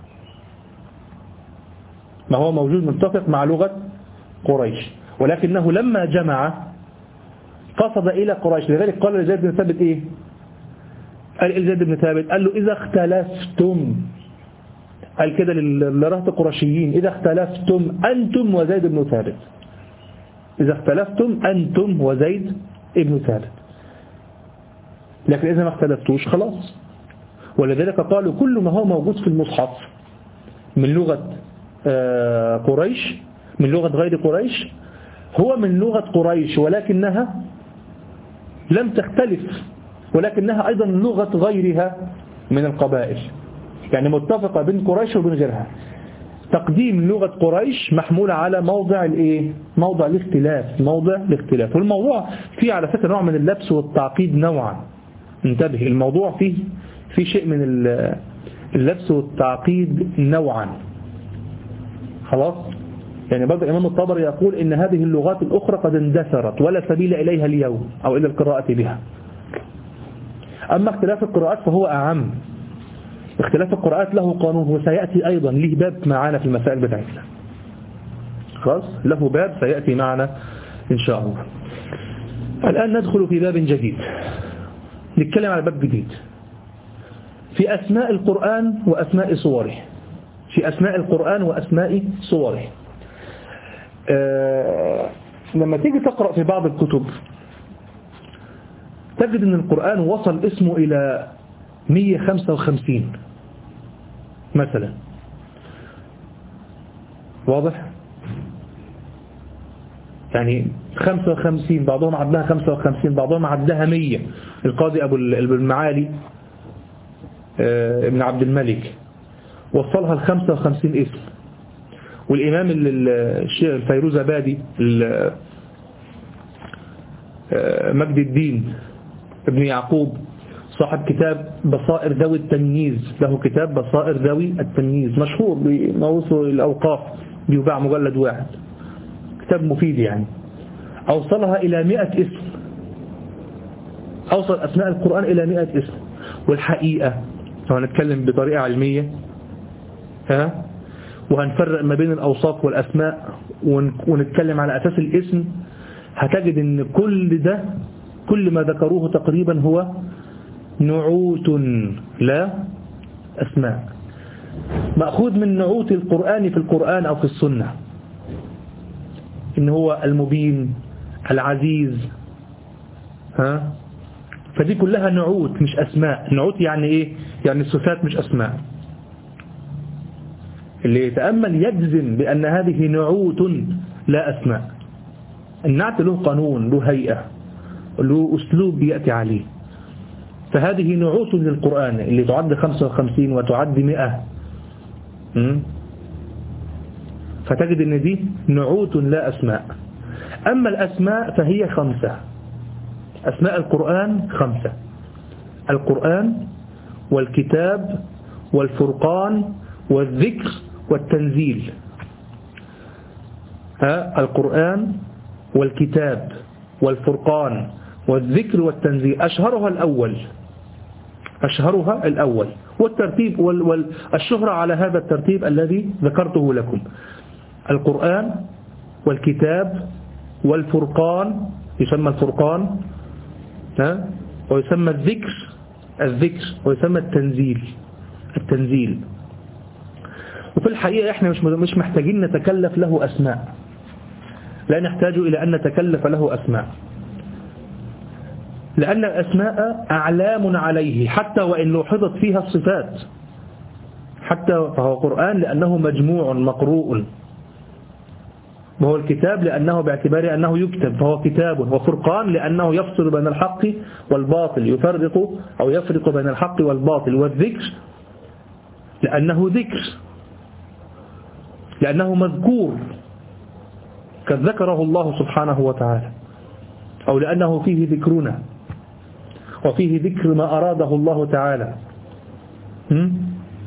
ما هو موجود متفق مع لغة قريش ولكنه لما جمع قصد إلى قريش لذلك قال لزيد بن ثابت إيه قال لزيد بن ثابت قال له إذا اختلفتم قال كده لرهط القرشيين إذا اختلفتم أنتم وزيد بن ثابت إذا اختلفتم أنتم وزيد بن ثابت لكن إذا ما اختلفتوش خلاص ولذلك قالوا كل ما هو موجود في المصحف من لغة آه، قريش من لغة غير قريش هو من لغة قريش ولكنها لم تختلف ولكنها أيضا لغة غيرها من القبائل يعني متفقة بين قريش وبين غيرها تقديم لغة قريش محمولة على موضع الايه موضع الاختلاف موضع الاختلاف والموضوع فيه على فكرة نوع من اللبس والتعقيد نوعا انتبه الموضوع فيه في شيء من اللبس والتعقيد نوعا خلاص يعني برضه الإمام الطبري يقول إن هذه اللغات الأخرى قد اندثرت ولا سبيل إليها اليوم أو إلى القراءة بها أما اختلاف القراءات فهو أعم اختلاف القراءات له قانون وسيأتي أيضا له باب معنا في المسائل بتاعتنا خلاص له باب سيأتي معنا إن شاء الله الآن ندخل في باب جديد نتكلم على باب جديد في أسماء القرآن وأسماء صوره في أسماء القرآن وأسماء صوره آه لما تيجي تقرأ في بعض الكتب تجد أن القرآن وصل اسمه إلى 155 مثلا واضح يعني 55 بعضهم عدها 55 بعضهم عدها 100 القاضي أبو المعالي آه، ابن عبد الملك وصلها ل 55 اسم والإمام الشيخ الفيروز أبادي آه، مجد الدين ابن يعقوب صاحب كتاب بصائر ذوي التمييز له كتاب بصائر ذوي التمييز مشهور بموصل الأوقاف بيباع مجلد واحد كتاب مفيد يعني أوصلها إلى مئة اسم أوصل أسماء القرآن إلى مئة اسم والحقيقة لو هنتكلم بطريقة علمية ها وهنفرق ما بين الأوصاف والأسماء ونتكلم على أساس الاسم هتجد ان كل ده كل ما ذكروه تقريبا هو نعوت لا أسماء مأخوذ من نعوت القرآن في القرآن أو في السنة إن هو المبين العزيز ها فدي كلها نعوت مش أسماء نعوت يعني إيه يعني صفات مش أسماء اللي يتأمل يجزم بأن هذه نعوت لا أسماء النعت له قانون له هيئة له أسلوب يأتي عليه فهذه نعوت للقرآن اللي تعد 55 وتعد 100 فتجد ان دي نعوت لا أسماء أما الأسماء فهي خمسة أسماء القرآن خمسة القرآن والكتاب والفرقان والذكر والتنزيل ها القرآن والكتاب والفرقان والذكر والتنزيل أشهرها الأول أشهرها الأول والترتيب والشهرة على هذا الترتيب الذي ذكرته لكم القرآن والكتاب والفرقان يسمى الفرقان ها ويسمى الذكر الذكر ويسمى التنزيل التنزيل وفي الحقيقة احنا مش مش محتاجين نتكلف له أسماء لا نحتاج إلى أن نتكلف له أسماء لأن الأسماء أعلام عليه حتى وإن لوحظت فيها الصفات حتى فهو قرآن لأنه مجموع مقروء وهو الكتاب لأنه باعتبار أنه يكتب فهو كتاب وفرقان لأنه يفصل بين الحق والباطل يفرق أو يفرق بين الحق والباطل والذكر لأنه ذكر لأنه مذكور قد ذكره الله سبحانه وتعالى أو لأنه فيه ذكرنا وفيه ذكر ما أراده الله تعالى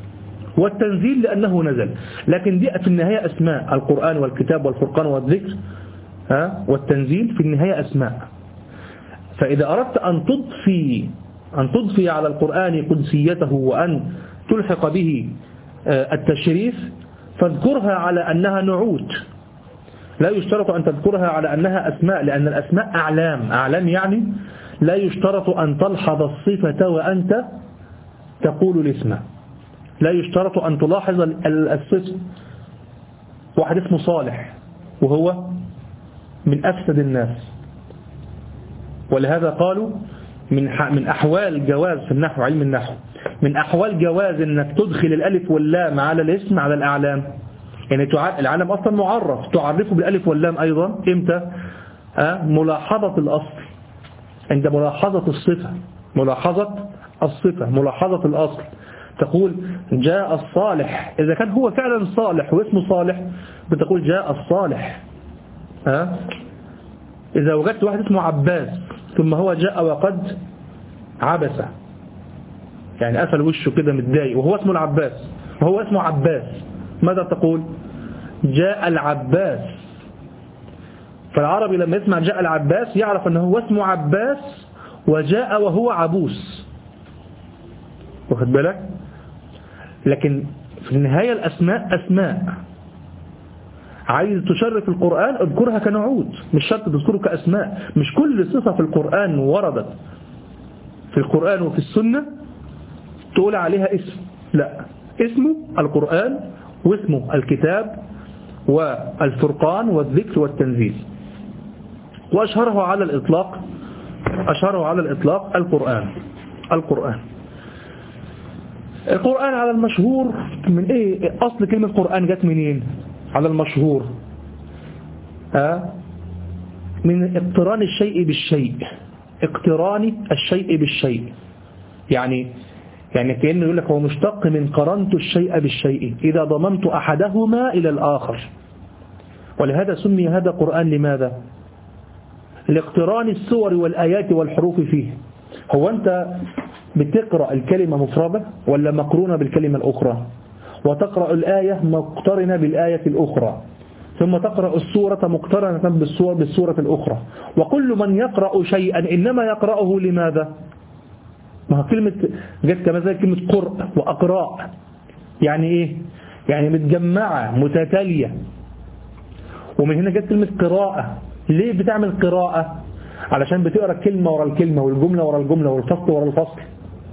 والتنزيل لأنه نزل لكن دي في النهاية أسماء القرآن والكتاب والفرقان والذكر ها والتنزيل في النهاية أسماء فإذا أردت أن تضفي أن تضفي على القرآن قدسيته وأن تلحق به آه، التشريف فاذكرها على أنها نعوت لا يشترط أن تذكرها على أنها أسماء لأن الأسماء أعلام أعلام يعني لا يشترط أن تلحظ الصفة وأنت تقول الاسم لا يشترط أن تلاحظ الصفة واحد اسمه صالح وهو من أفسد الناس ولهذا قالوا من من أحوال جواز في النحو علم النحو من أحوال جواز أنك تدخل الألف واللام على الاسم على الأعلام يعني العلم أصلا معرف تعرفه بالألف واللام أيضا إمتى أه؟ ملاحظة الأصل عند ملاحظة الصفة ملاحظة الصفة ملاحظة الأصل تقول جاء الصالح إذا كان هو فعلا صالح واسمه صالح بتقول جاء الصالح أه؟ إذا وجدت واحد اسمه عباس ثم هو جاء وقد عبس يعني قفل وشه كده متضايق وهو اسمه العباس وهو اسمه عباس ماذا تقول جاء العباس فالعربي لما يسمع جاء العباس يعرف أنه هو اسمه عباس وجاء وهو عبوس واخد بالك لكن في النهاية الأسماء أسماء عايز تشرف القرآن اذكرها كنعود مش شرط تذكره كأسماء مش كل صفة في القرآن وردت في القرآن وفي السنة تقول عليها اسم لا اسمه القرآن واسمه الكتاب والفرقان والذكر والتنزيل وأشهره على الإطلاق أشهره على الإطلاق القرآن القرآن القرآن على المشهور من إيه أصل كلمة قرآن جت منين على المشهور ها من اقتران الشيء بالشيء اقتران الشيء بالشيء يعني يعني كأنه يقول لك هو مشتق من قرنت الشيء بالشيء إذا ضممت أحدهما إلى الآخر ولهذا سمي هذا قرآن لماذا لاقتران السور والآيات والحروف فيه هو أنت بتقرأ الكلمة مفردة ولا مقرونة بالكلمة الأخرى وتقرأ الآية مقترنة بالآية الأخرى ثم تقرأ السورة مقترنة بالسورة, بالسورة الأخرى وكل من يقرأ شيئا إنما يقرأه لماذا ما هو كلمة جت كما زي كلمة قرء وأقراء يعني إيه يعني متجمعة متتالية ومن هنا جت كلمة قراءة ليه بتعمل قراءة علشان بتقرأ كلمة ورا الكلمة والجملة ورا الجملة والفصل ورا الفصل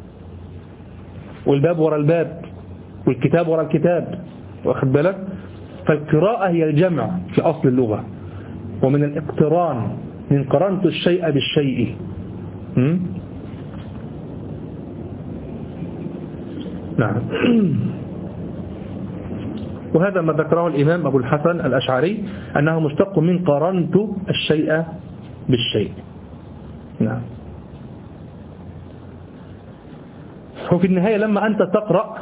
والباب ورا الباب والكتاب ورا الكتاب واخد بالك فالقراءة هي الجمع في أصل اللغة ومن الاقتران من قرنت الشيء بالشيء نعم وهذا ما ذكره الإمام أبو الحسن الأشعري أنه مشتق من قرنت الشيء بالشيء نعم وفي النهاية لما أنت تقرأ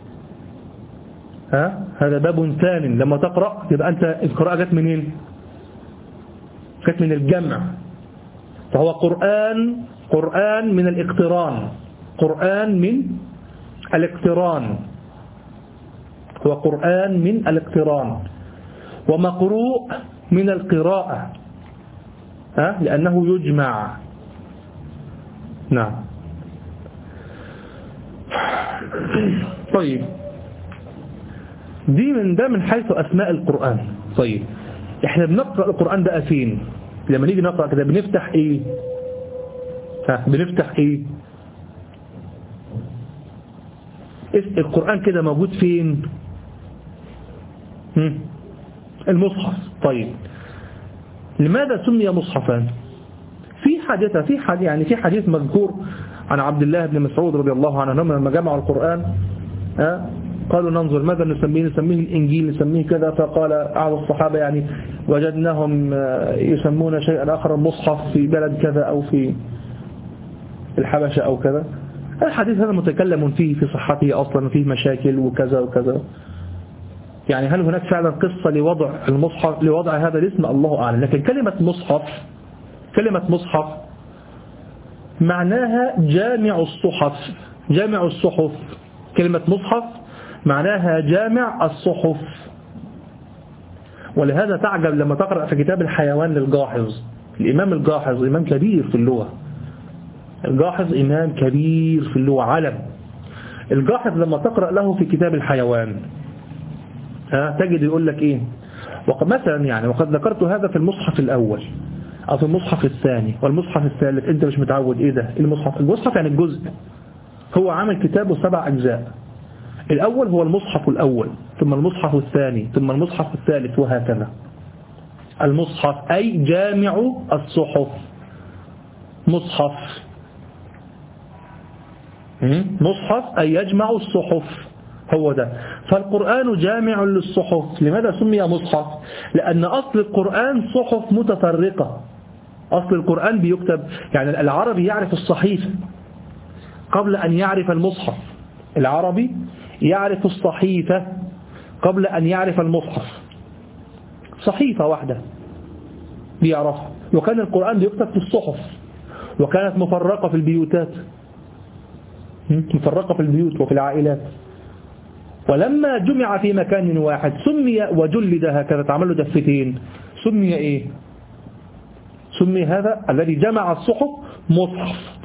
ها هذا باب ثان لما تقرأ يبقى أنت القراءة جت منين جت من الجمع فهو قرآن قرآن من الاقتران قرآن من الاقتران هو قرآن من الاقتران ومقروء من القراءة ها لأنه يجمع نعم طيب دي من ده من حيث أسماء القرآن طيب احنا بنقرأ القرآن بقى فين لما نيجي نقرأ كده بنفتح ايه ها بنفتح ايه القرآن كده موجود فين المصحف طيب لماذا سمي مصحفا في حادثة في حديث يعني في حديث مذكور عن عبد الله بن مسعود رضي الله عنه لما جمعوا القرآن قالوا ننظر ماذا نسميه نسميه الإنجيل نسميه كذا فقال أعضى الصحابة يعني وجدناهم يسمون شيئا آخر المصحف في بلد كذا أو في الحبشة أو كذا الحديث هذا متكلم فيه في صحته أصلا فيه مشاكل وكذا وكذا يعني هل هناك فعلا قصة لوضع المصحف لوضع هذا الاسم الله أعلم لكن كلمة مصحف كلمة مصحف معناها جامع الصحف جامع الصحف كلمة مصحف معناها جامع الصحف ولهذا تعجب لما تقرأ في كتاب الحيوان للجاحظ الإمام الجاحظ إمام كبير في اللغة الجاحظ إمام كبير في اللغة علم الجاحظ لما تقرأ له في كتاب الحيوان ها تجد يقول لك إيه مثلا يعني وقد ذكرت هذا في المصحف الأول أو في المصحف الثاني والمصحف الثالث أنت مش متعود إيه ده المصحف المصحف يعني الجزء هو عامل كتابه سبع أجزاء الأول هو المصحف الأول ثم المصحف الثاني ثم المصحف الثالث وهكذا المصحف أي جامع الصحف مصحف مصحف أي يجمع الصحف هو ده فالقرآن جامع للصحف لماذا سمي مصحف لأن أصل القرآن صحف متفرقة أصل القرآن بيكتب يعني العربي يعرف الصحيفة قبل أن يعرف المصحف العربي يعرف الصحيفة قبل أن يعرف المصحف صحيفة واحدة بيعرفها وكان القرآن بيكتب في الصحف وكانت مفرقة في البيوتات مفرقة في البيوت وفي العائلات ولما جمع في مكان واحد سمي وجلد هكذا تعمل له دفتين سمي ايه سمي هذا الذي جمع الصحف مصحف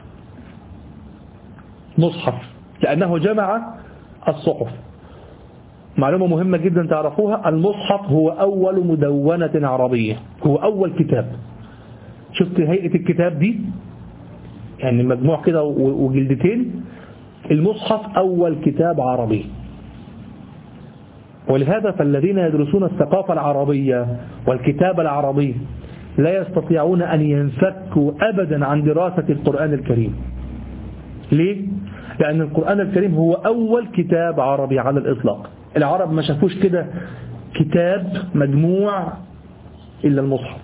مصحف لأنه جمع الصحف معلومة مهمة جدا تعرفوها المصحف هو أول مدونة عربية هو أول كتاب شفت هيئة الكتاب دي يعني مجموع كده وجلدتين المصحف أول كتاب عربي ولهذا فالذين يدرسون الثقافة العربية والكتاب العربي لا يستطيعون أن ينفكوا أبدا عن دراسة القرآن الكريم ليه؟ لأن القرآن الكريم هو أول كتاب عربي على الإطلاق العرب ما شافوش كده كتاب مجموع إلا المصحف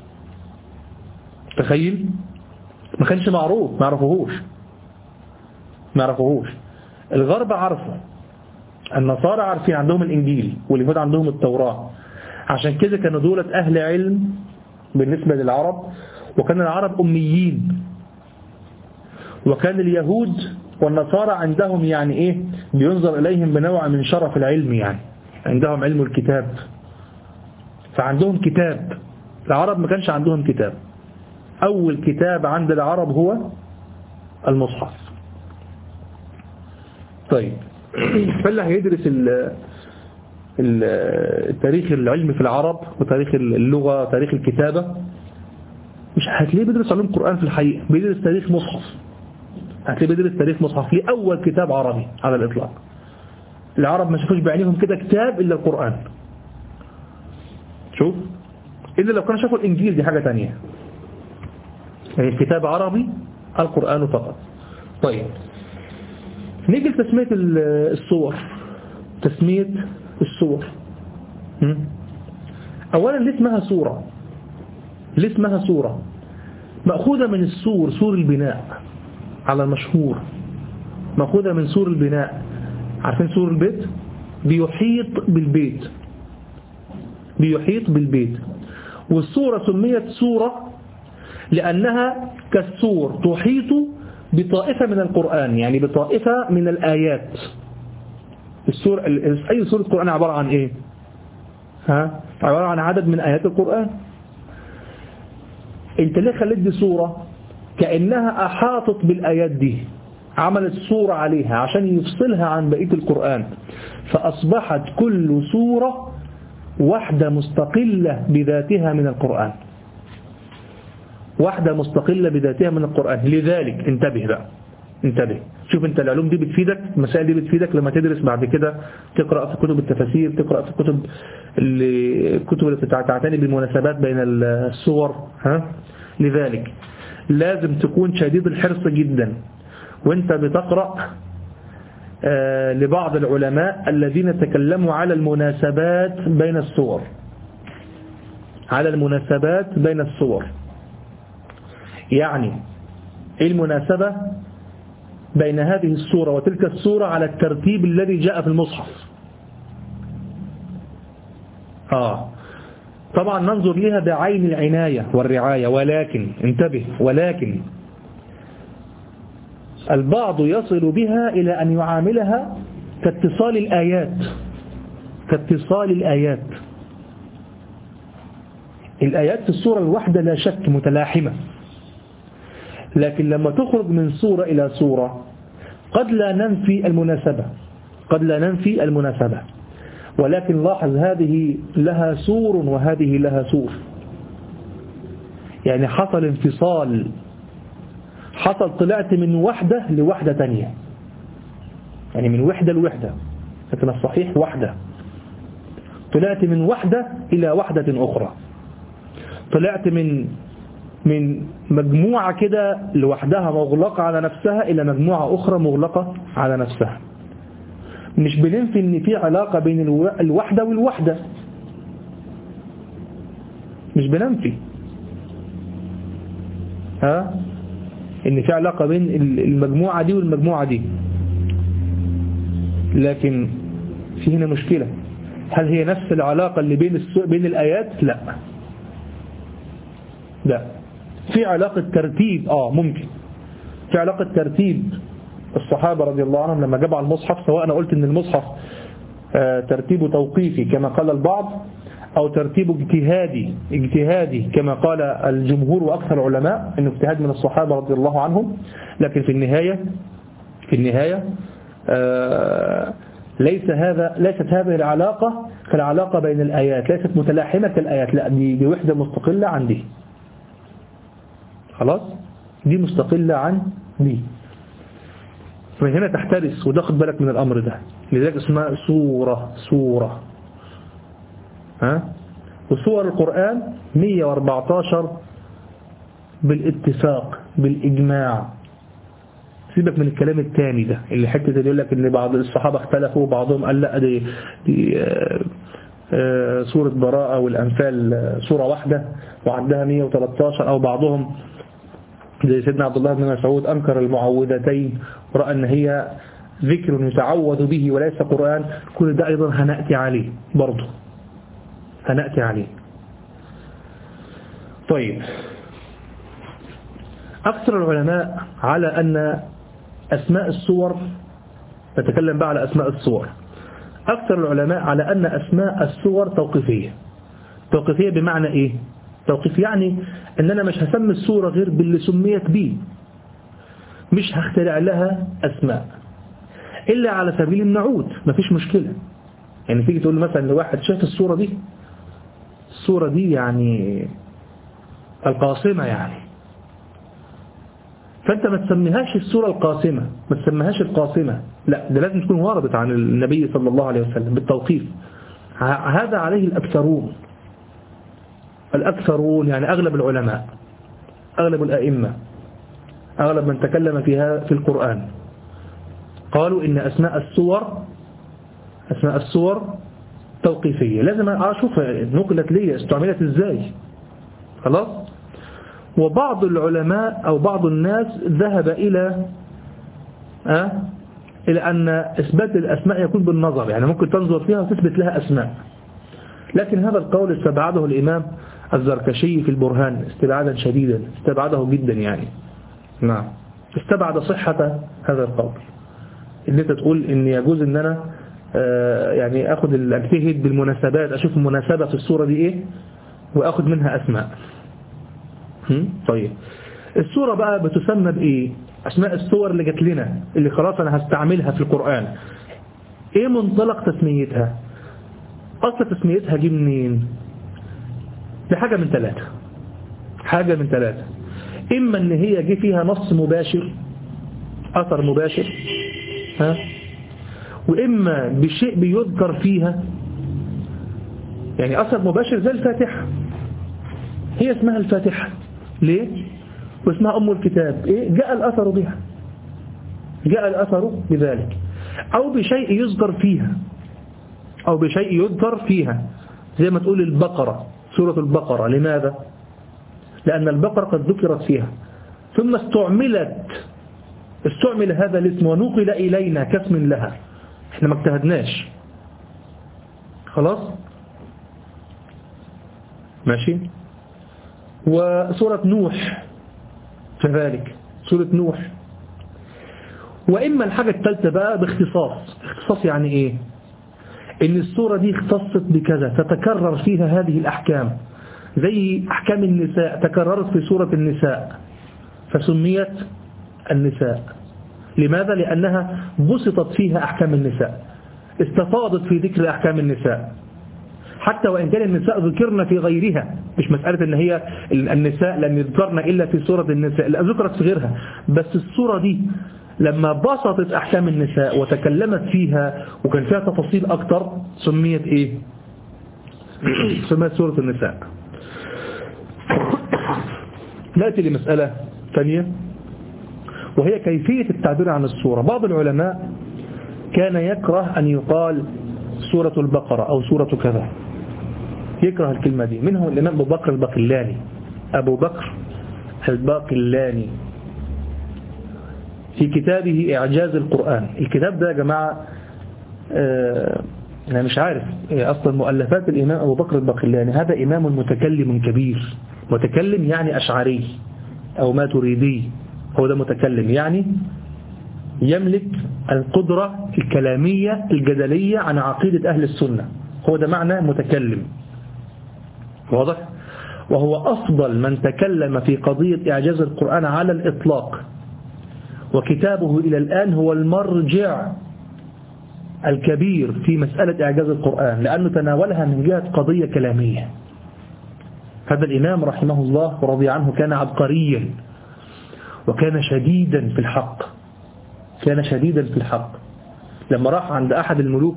تخيل ما كانش معروف ما عرفوهوش ما عرفوهوش الغرب عرفوا النصارى عارفين عندهم الإنجيل واليهود عندهم التوراة عشان كده كانوا دولة أهل علم بالنسبة للعرب وكان العرب أميين وكان اليهود والنصارى عندهم يعني إيه بينظر إليهم بنوع من شرف العلم يعني عندهم علم الكتاب فعندهم كتاب العرب ما كانش عندهم كتاب أول كتاب عند العرب هو المصحف طيب فاللي هيدرس التاريخ العلمي في العرب وتاريخ اللغة وتاريخ الكتابة مش هتلاقيه بيدرس علوم القرآن في الحقيقة بيدرس تاريخ مصحف هتلاقيه بيدرس تاريخ مصحف ليه أول كتاب عربي على الإطلاق العرب ما شافوش بعينيهم كده كتاب إلا القرآن شوف إلا لو كانوا شافوا الإنجيل دي حاجة تانية يعني الكتاب عربي القرآن فقط طيب نيجي لتسمية الصور تسمية الصور أولا ليه اسمها صورة ليه اسمها صورة مأخوذة من السور سور البناء على المشهور مأخوذة من سور البناء عارفين سور البيت بيحيط بالبيت بيحيط بالبيت والصورة سميت صورة لأنها كالسور تحيط بطائفة من القرآن يعني بطائفة من الآيات السور أي سورة القرآن عبارة عن إيه ها عبارة عن عدد من آيات القرآن انت ليه خليت دي صورة كأنها أحاطت بالآيات دي عملت صورة عليها عشان يفصلها عن بقية القرآن فأصبحت كل صورة واحدة مستقلة بذاتها من القرآن واحدة مستقلة بذاتها من القرآن لذلك انتبه بقى انتبه شوف انت العلوم دي بتفيدك المسائل دي بتفيدك لما تدرس بعد كده تقرأ في كتب التفاسير تقرأ في كتب اللي الكتب اللي تعتني بالمناسبات بين الصور ها لذلك لازم تكون شديد الحرص جدا وانت بتقرأ آه لبعض العلماء الذين تكلموا على المناسبات بين الصور على المناسبات بين الصور يعني ايه المناسبة بين هذه الصورة وتلك الصورة على الترتيب الذي جاء في المصحف آه طبعا ننظر لها بعين العناية والرعاية ولكن انتبه ولكن البعض يصل بها إلى أن يعاملها كاتصال الآيات كاتصال الآيات الآيات في السورة الواحدة لا شك متلاحمة لكن لما تخرج من سورة إلى سورة قد لا ننفي المناسبة قد لا ننفي المناسبة ولكن لاحظ هذه لها سور وهذه لها سور يعني حصل انفصال حصل طلعت من وحدة لوحدة تانية يعني من وحدة لوحدة لكن الصحيح وحدة طلعت من وحدة إلى وحدة أخرى طلعت من من مجموعة كده لوحدها مغلقة على نفسها إلى مجموعة أخرى مغلقة على نفسها مش بننفي ان في علاقة بين الوحدة والوحدة مش بننفي ها ان في علاقة بين المجموعة دي والمجموعة دي لكن في هنا مشكلة هل هي نفس العلاقة اللي بين بين الآيات لا لا في علاقة ترتيب اه ممكن في علاقة ترتيب الصحابة رضي الله عنهم لما جابوا على المصحف سواء أنا قلت أن المصحف ترتيبه توقيفي كما قال البعض أو ترتيبه اجتهادي اجتهادي كما قال الجمهور وأكثر العلماء أنه اجتهاد من الصحابة رضي الله عنهم لكن في النهاية في النهاية ليس هذا ليست هذه العلاقة كالعلاقة بين الآيات ليست متلاحمة كالآيات لا دي, دي وحدة مستقلة عن دي خلاص دي مستقلة عن دي فمن هنا تحترس وتاخد بالك من الأمر ده لذلك اسمها سورة سورة ها وسور القرآن 114 بالاتفاق بالإجماع سيبك من الكلام الثاني ده اللي حتة اللي يقول لك ان بعض الصحابة اختلفوا وبعضهم قال لا دي, دي آآ آآ سورة براءة والأنفال سورة واحدة وعندها 113 أو بعضهم زي سيدنا عبد الله بن مسعود أنكر المعوذتين ورأى أن هي ذكر يتعوذ به وليس قرآن كل ده أيضا هنأتي عليه برضه هنأتي عليه طيب أكثر العلماء على أن أسماء الصور نتكلم بقى على أسماء الصور أكثر العلماء على أن أسماء الصور توقيفية توقيفية بمعنى إيه توقيف يعني ان انا مش هسمي الصورة غير باللي سميت بيه مش هخترع لها اسماء الا على سبيل النعود مفيش مشكلة يعني تيجي تقول مثلا لواحد شايف الصورة دي الصورة دي يعني القاصمة يعني فانت ما تسميهاش الصورة القاسمة ما تسميهاش القاسمة لا ده لازم تكون وردت عن النبي صلى الله عليه وسلم بالتوقيف هذا عليه الأكثرون الأكثرون يعني أغلب العلماء أغلب الأئمة أغلب من تكلم فيها في القرآن قالوا إن أسماء السور أسماء السور توقيفية لازم أشوف نقلت لي استعملت إزاي خلاص وبعض العلماء أو بعض الناس ذهب إلى أه إلى أن إثبات الأسماء يكون بالنظر يعني ممكن تنظر فيها وتثبت لها أسماء لكن هذا القول استبعده الإمام الزركشي في البرهان استبعادا شديدا استبعده جدا يعني نعم استبعد صحة هذا القول ان انت تقول ان يجوز ان انا آه يعني اخد اجتهد بالمناسبات اشوف المناسبة في الصورة دي ايه واخد منها اسماء طيب الصورة بقى بتسمى بايه اسماء الصور اللي جات لنا اللي خلاص انا هستعملها في القرآن ايه منطلق تسميتها اصل تسميتها جه منين دي حاجة من ثلاثة حاجة من ثلاثة إما أن هي جه فيها نص مباشر أثر مباشر ها وإما بشيء بيذكر فيها يعني أثر مباشر زي الفاتحة هي اسمها الفاتحة ليه؟ واسمها أم الكتاب إيه؟ جاء الأثر بها جاء الأثر بذلك أو بشيء يذكر فيها أو بشيء يذكر فيها زي ما تقول البقرة سورة البقرة لماذا؟ لأن البقرة قد ذكرت فيها ثم استعملت استعمل هذا الاسم ونقل إلينا كاسم لها احنا ما اجتهدناش خلاص ماشي وسورة نوح كذلك سورة نوح وإما الحاجة الثالثة بقى باختصاص اختصاص يعني إيه إن السورة دي اختصت بكذا تتكرر فيها هذه الأحكام زي أحكام النساء تكررت في سورة النساء فسميت النساء لماذا؟ لأنها بسطت فيها أحكام النساء استفاضت في ذكر أحكام النساء حتى وإن كان النساء ذكرنا في غيرها مش مسألة أن هي النساء لم يذكرن إلا في سورة النساء لا ذكرت في غيرها بس السورة دي لما بسطت أحكام النساء وتكلمت فيها وكان فيها تفاصيل أكتر سميت إيه سميت سورة النساء نأتي لمسألة ثانية وهي كيفية التعبير عن السورة بعض العلماء كان يكره أن يقال سورة البقرة أو سورة كذا يكره الكلمة دي منهم الإمام أبو بكر البقلاني أبو بكر الباقلاني في كتابه إعجاز القرآن الكتاب ده يا جماعة آه أنا مش عارف أصلا مؤلفات الإمام أبو بكر البقلاني هذا إمام متكلم كبير متكلم يعني أشعري أو ما تريدي هو ده متكلم يعني يملك القدرة الكلامية الجدلية عن عقيدة أهل السنة هو ده معنى متكلم واضح وهو أفضل من تكلم في قضية إعجاز القرآن على الإطلاق وكتابه إلى الآن هو المرجع الكبير في مسألة إعجاز القرآن لأنه تناولها من جهة قضية كلامية هذا الإمام رحمه الله ورضي عنه كان عبقريا وكان شديدا في الحق كان شديدا في الحق لما راح عند أحد الملوك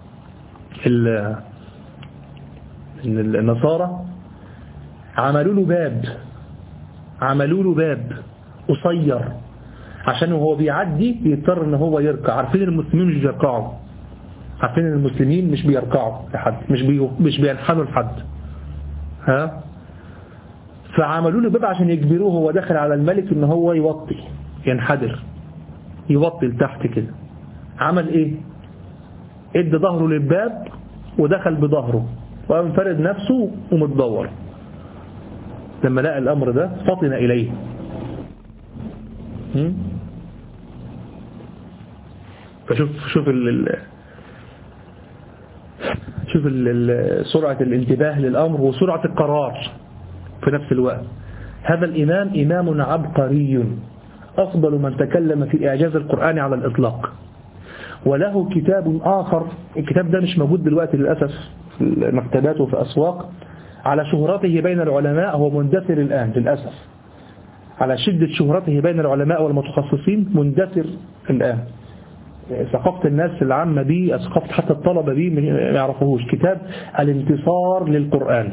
النصارى عملوا له باب عملوا له باب قصير عشان وهو بيعدي بيضطر ان هو يركع عارفين المسلمين مش بيركعوا عارفين ان المسلمين مش بيركعوا لحد مش بي... مش بينحنوا لحد ها فعملوا له باب عشان يجبروه هو داخل على الملك ان هو يوطي ينحدر يوطي لتحت كده عمل ايه ادى ظهره للباب ودخل بظهره وانفرد نفسه ومتدور لما لقى الامر ده فطن اليه فشوف شوف ال شوف ال سرعة الانتباه للأمر وسرعة القرار في نفس الوقت هذا الإمام إمام عبقري أفضل من تكلم في إعجاز القرآن على الإطلاق وله كتاب آخر الكتاب ده مش موجود دلوقتي للأسف في المكتبات وفي أسواق على شهرته بين العلماء هو مندثر الآن للأسف على شدة شهرته بين العلماء والمتخصصين مندثر الآن ثقافة الناس العامة بيه ثقافة حتى الطلبة بيه ما يعرفوهوش كتاب الانتصار للقرآن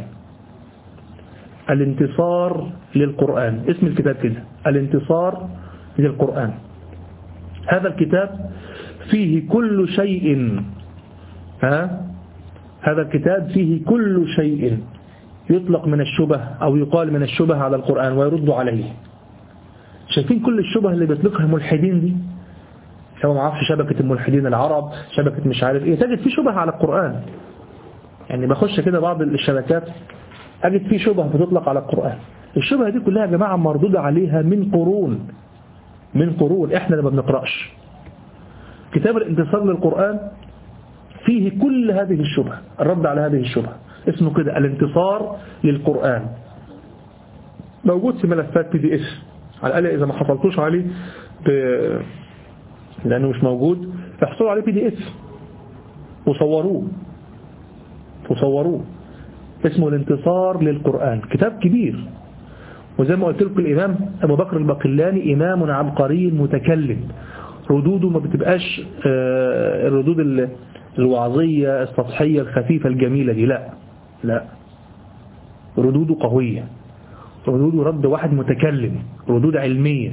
الانتصار للقرآن اسم الكتاب كده الانتصار للقرآن هذا الكتاب فيه كل شيء ها هذا الكتاب فيه كل شيء يطلق من الشبه أو يقال من الشبه على القرآن ويرد عليه شايفين كل الشبه اللي بيطلقها الملحدين دي لو ما عرفش شبكة الملحدين العرب شبكة مش عارف ايه تجد في شبه على القرآن يعني بخش كده بعض الشبكات أجد في شبه بتطلق على القرآن الشبهة دي كلها يا جماعة مردود عليها من قرون من قرون احنا لما بنقرأش كتاب الانتصار للقرآن فيه كل هذه الشبهة الرد على هذه الشبهة اسمه كده الانتصار للقرآن موجود في ملفات بي دي اف على الأقل إذا ما حصلتوش عليه ب... لأنه مش موجود احصلوا عليه بي دي اف وصوروه وصوروه اسمه الانتصار للقرآن كتاب كبير وزي ما قلت لكم الإمام أبو بكر البقلاني إمام عبقري متكلم ردوده ما بتبقاش الردود الوعظية السطحية الخفيفة الجميلة دي لا لا ردوده قوية ردوده رد واحد متكلم ردود علمية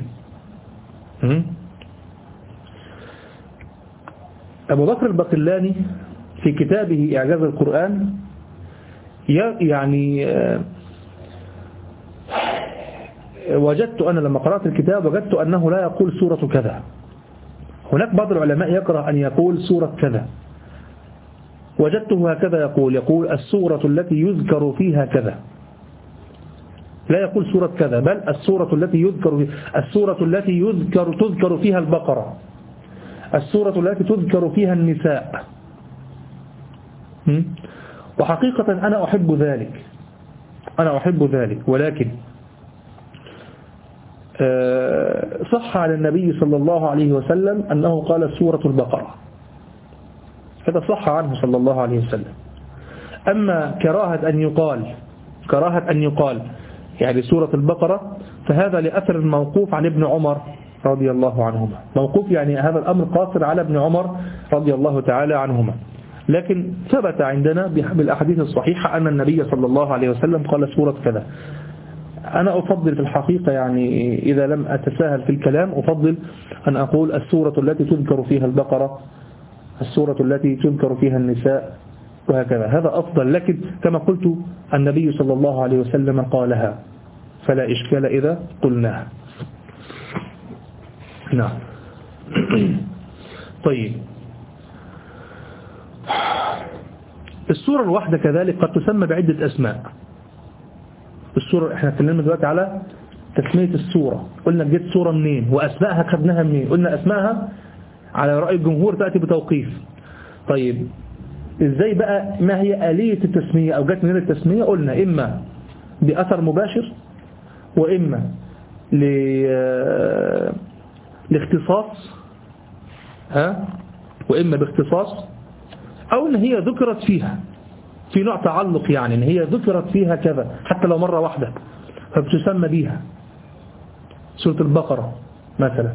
أبو بكر البقلاني في كتابه إعجاز القرآن يعني وجدت أنا لما قرأت الكتاب وجدت أنه لا يقول سورة كذا هناك بعض العلماء يكره أن يقول سورة كذا وجدته هكذا يقول يقول السورة التي يذكر فيها كذا لا يقول سورة كذا بل السورة التي يذكر فيها السورة التي يذكر تذكر فيها البقرة السورة التي تذكر فيها النساء وحقيقة أنا أحب ذلك أنا أحب ذلك ولكن آه، صح على النبي صلى الله عليه وسلم أنه قال سورة البقرة هذا صح عنه صلى الله عليه وسلم أما كراهة أن يقال كراهة أن يقال يعني سورة البقرة فهذا لأثر موقوف عن ابن عمر رضي الله عنهما موقوف يعني هذا الأمر قاصر على ابن عمر رضي الله تعالى عنهما لكن ثبت عندنا بالأحاديث الصحيحة أن النبي صلى الله عليه وسلم قال سورة كذا أنا أفضل في الحقيقة يعني إذا لم أتساهل في الكلام أفضل أن أقول السورة التي تذكر فيها البقرة السورة التي تذكر فيها النساء وهكذا هذا أفضل لكن كما قلت النبي صلى الله عليه وسلم قالها فلا إشكال إذا قلناها نعم طيب السورة الواحدة كذلك قد تسمى بعدة أسماء السورة احنا اتكلمنا دلوقتي على تسمية السورة قلنا جت سورة منين وأسمائها خدناها منين قلنا أسمائها على رأي الجمهور تأتي بتوقيف طيب ازاي بقى ما هي آلية التسمية أو جت منين التسمية قلنا إما بأثر مباشر وإما لاختصاص ها وإما باختصاص أو إن هي ذكرت فيها في نوع تعلق يعني إن هي ذكرت فيها كذا حتى لو مرة واحدة فبتسمى بيها سورة البقرة مثلا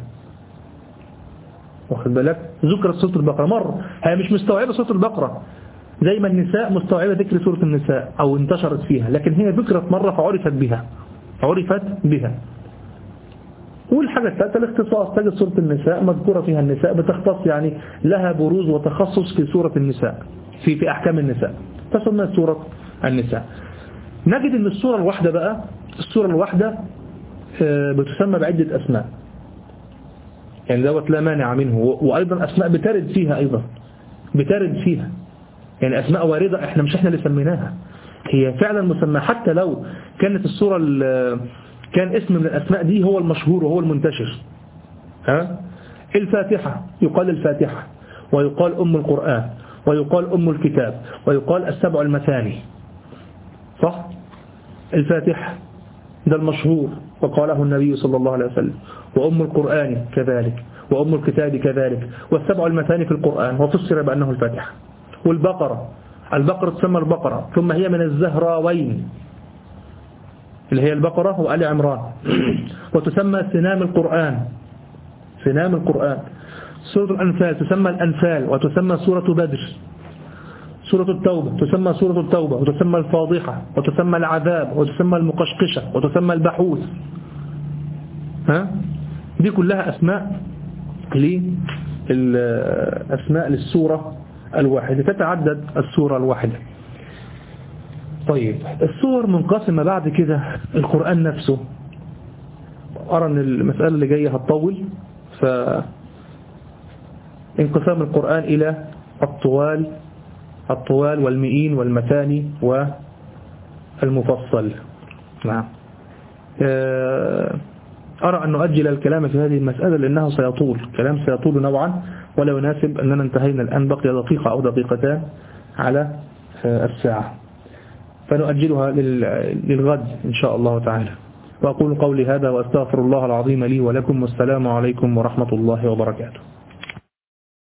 واخد بالك ذكرت سورة البقرة مرة هي مش مستوعبة سورة البقرة زي ما النساء مستوعبة ذكر سورة النساء أو انتشرت فيها لكن هي ذكرت مرة فعرفت بها عرفت بها والحاجة الثالثة الاختصاص تجد سورة النساء مذكورة فيها النساء بتختص يعني لها بروز وتخصص في سورة النساء في في أحكام النساء تسمى سورة النساء نجد ان السورة الواحدة بقى السورة الواحدة آه، بتسمى بعدة أسماء يعني دوت لا مانع منه وأيضا أسماء بترد فيها أيضا بترد فيها يعني أسماء واردة احنا مش احنا اللي سميناها هي فعلا مسمى حتى لو كانت السورة كان اسم من الأسماء دي هو المشهور وهو المنتشر ها الفاتحة يقال الفاتحة ويقال أم القرآن ويقال أم الكتاب ويقال السبع المثاني صح الفاتحة ده المشهور وقاله النبي صلى الله عليه وسلم وأم القرآن كذلك وأم الكتاب كذلك والسبع المثاني في القرآن وفسر بأنه الفاتحة والبقرة البقرة تسمى البقرة ثم هي من الزهراوين اللي هي البقرة وآل عمران وتسمى سنام القرآن سنام القرآن سورة الأنفال تسمى الأنفال وتسمى سورة بدر سورة التوبة تسمى سورة التوبة وتسمى الفاضحة وتسمى العذاب وتسمى المقشقشة وتسمى البحوث ها دي كلها أسماء للأسماء للسورة الواحدة تتعدد السورة الواحدة طيب الصور منقسمة بعد كده القرآن نفسه أرى أن المسألة اللي جاية هتطول فانقسام القرآن إلى الطوال الطوال والمئين والمثاني والمفصل نعم آه، أرى أن نؤجل الكلام في هذه المسألة لأنه سيطول كلام سيطول نوعا ولا يناسب أننا انتهينا الآن بقي دقيقة أو دقيقتان على آه، الساعة فنؤجلها للغد إن شاء الله تعالى وأقول قولي هذا وأستغفر الله العظيم لي ولكم والسلام عليكم ورحمة الله وبركاته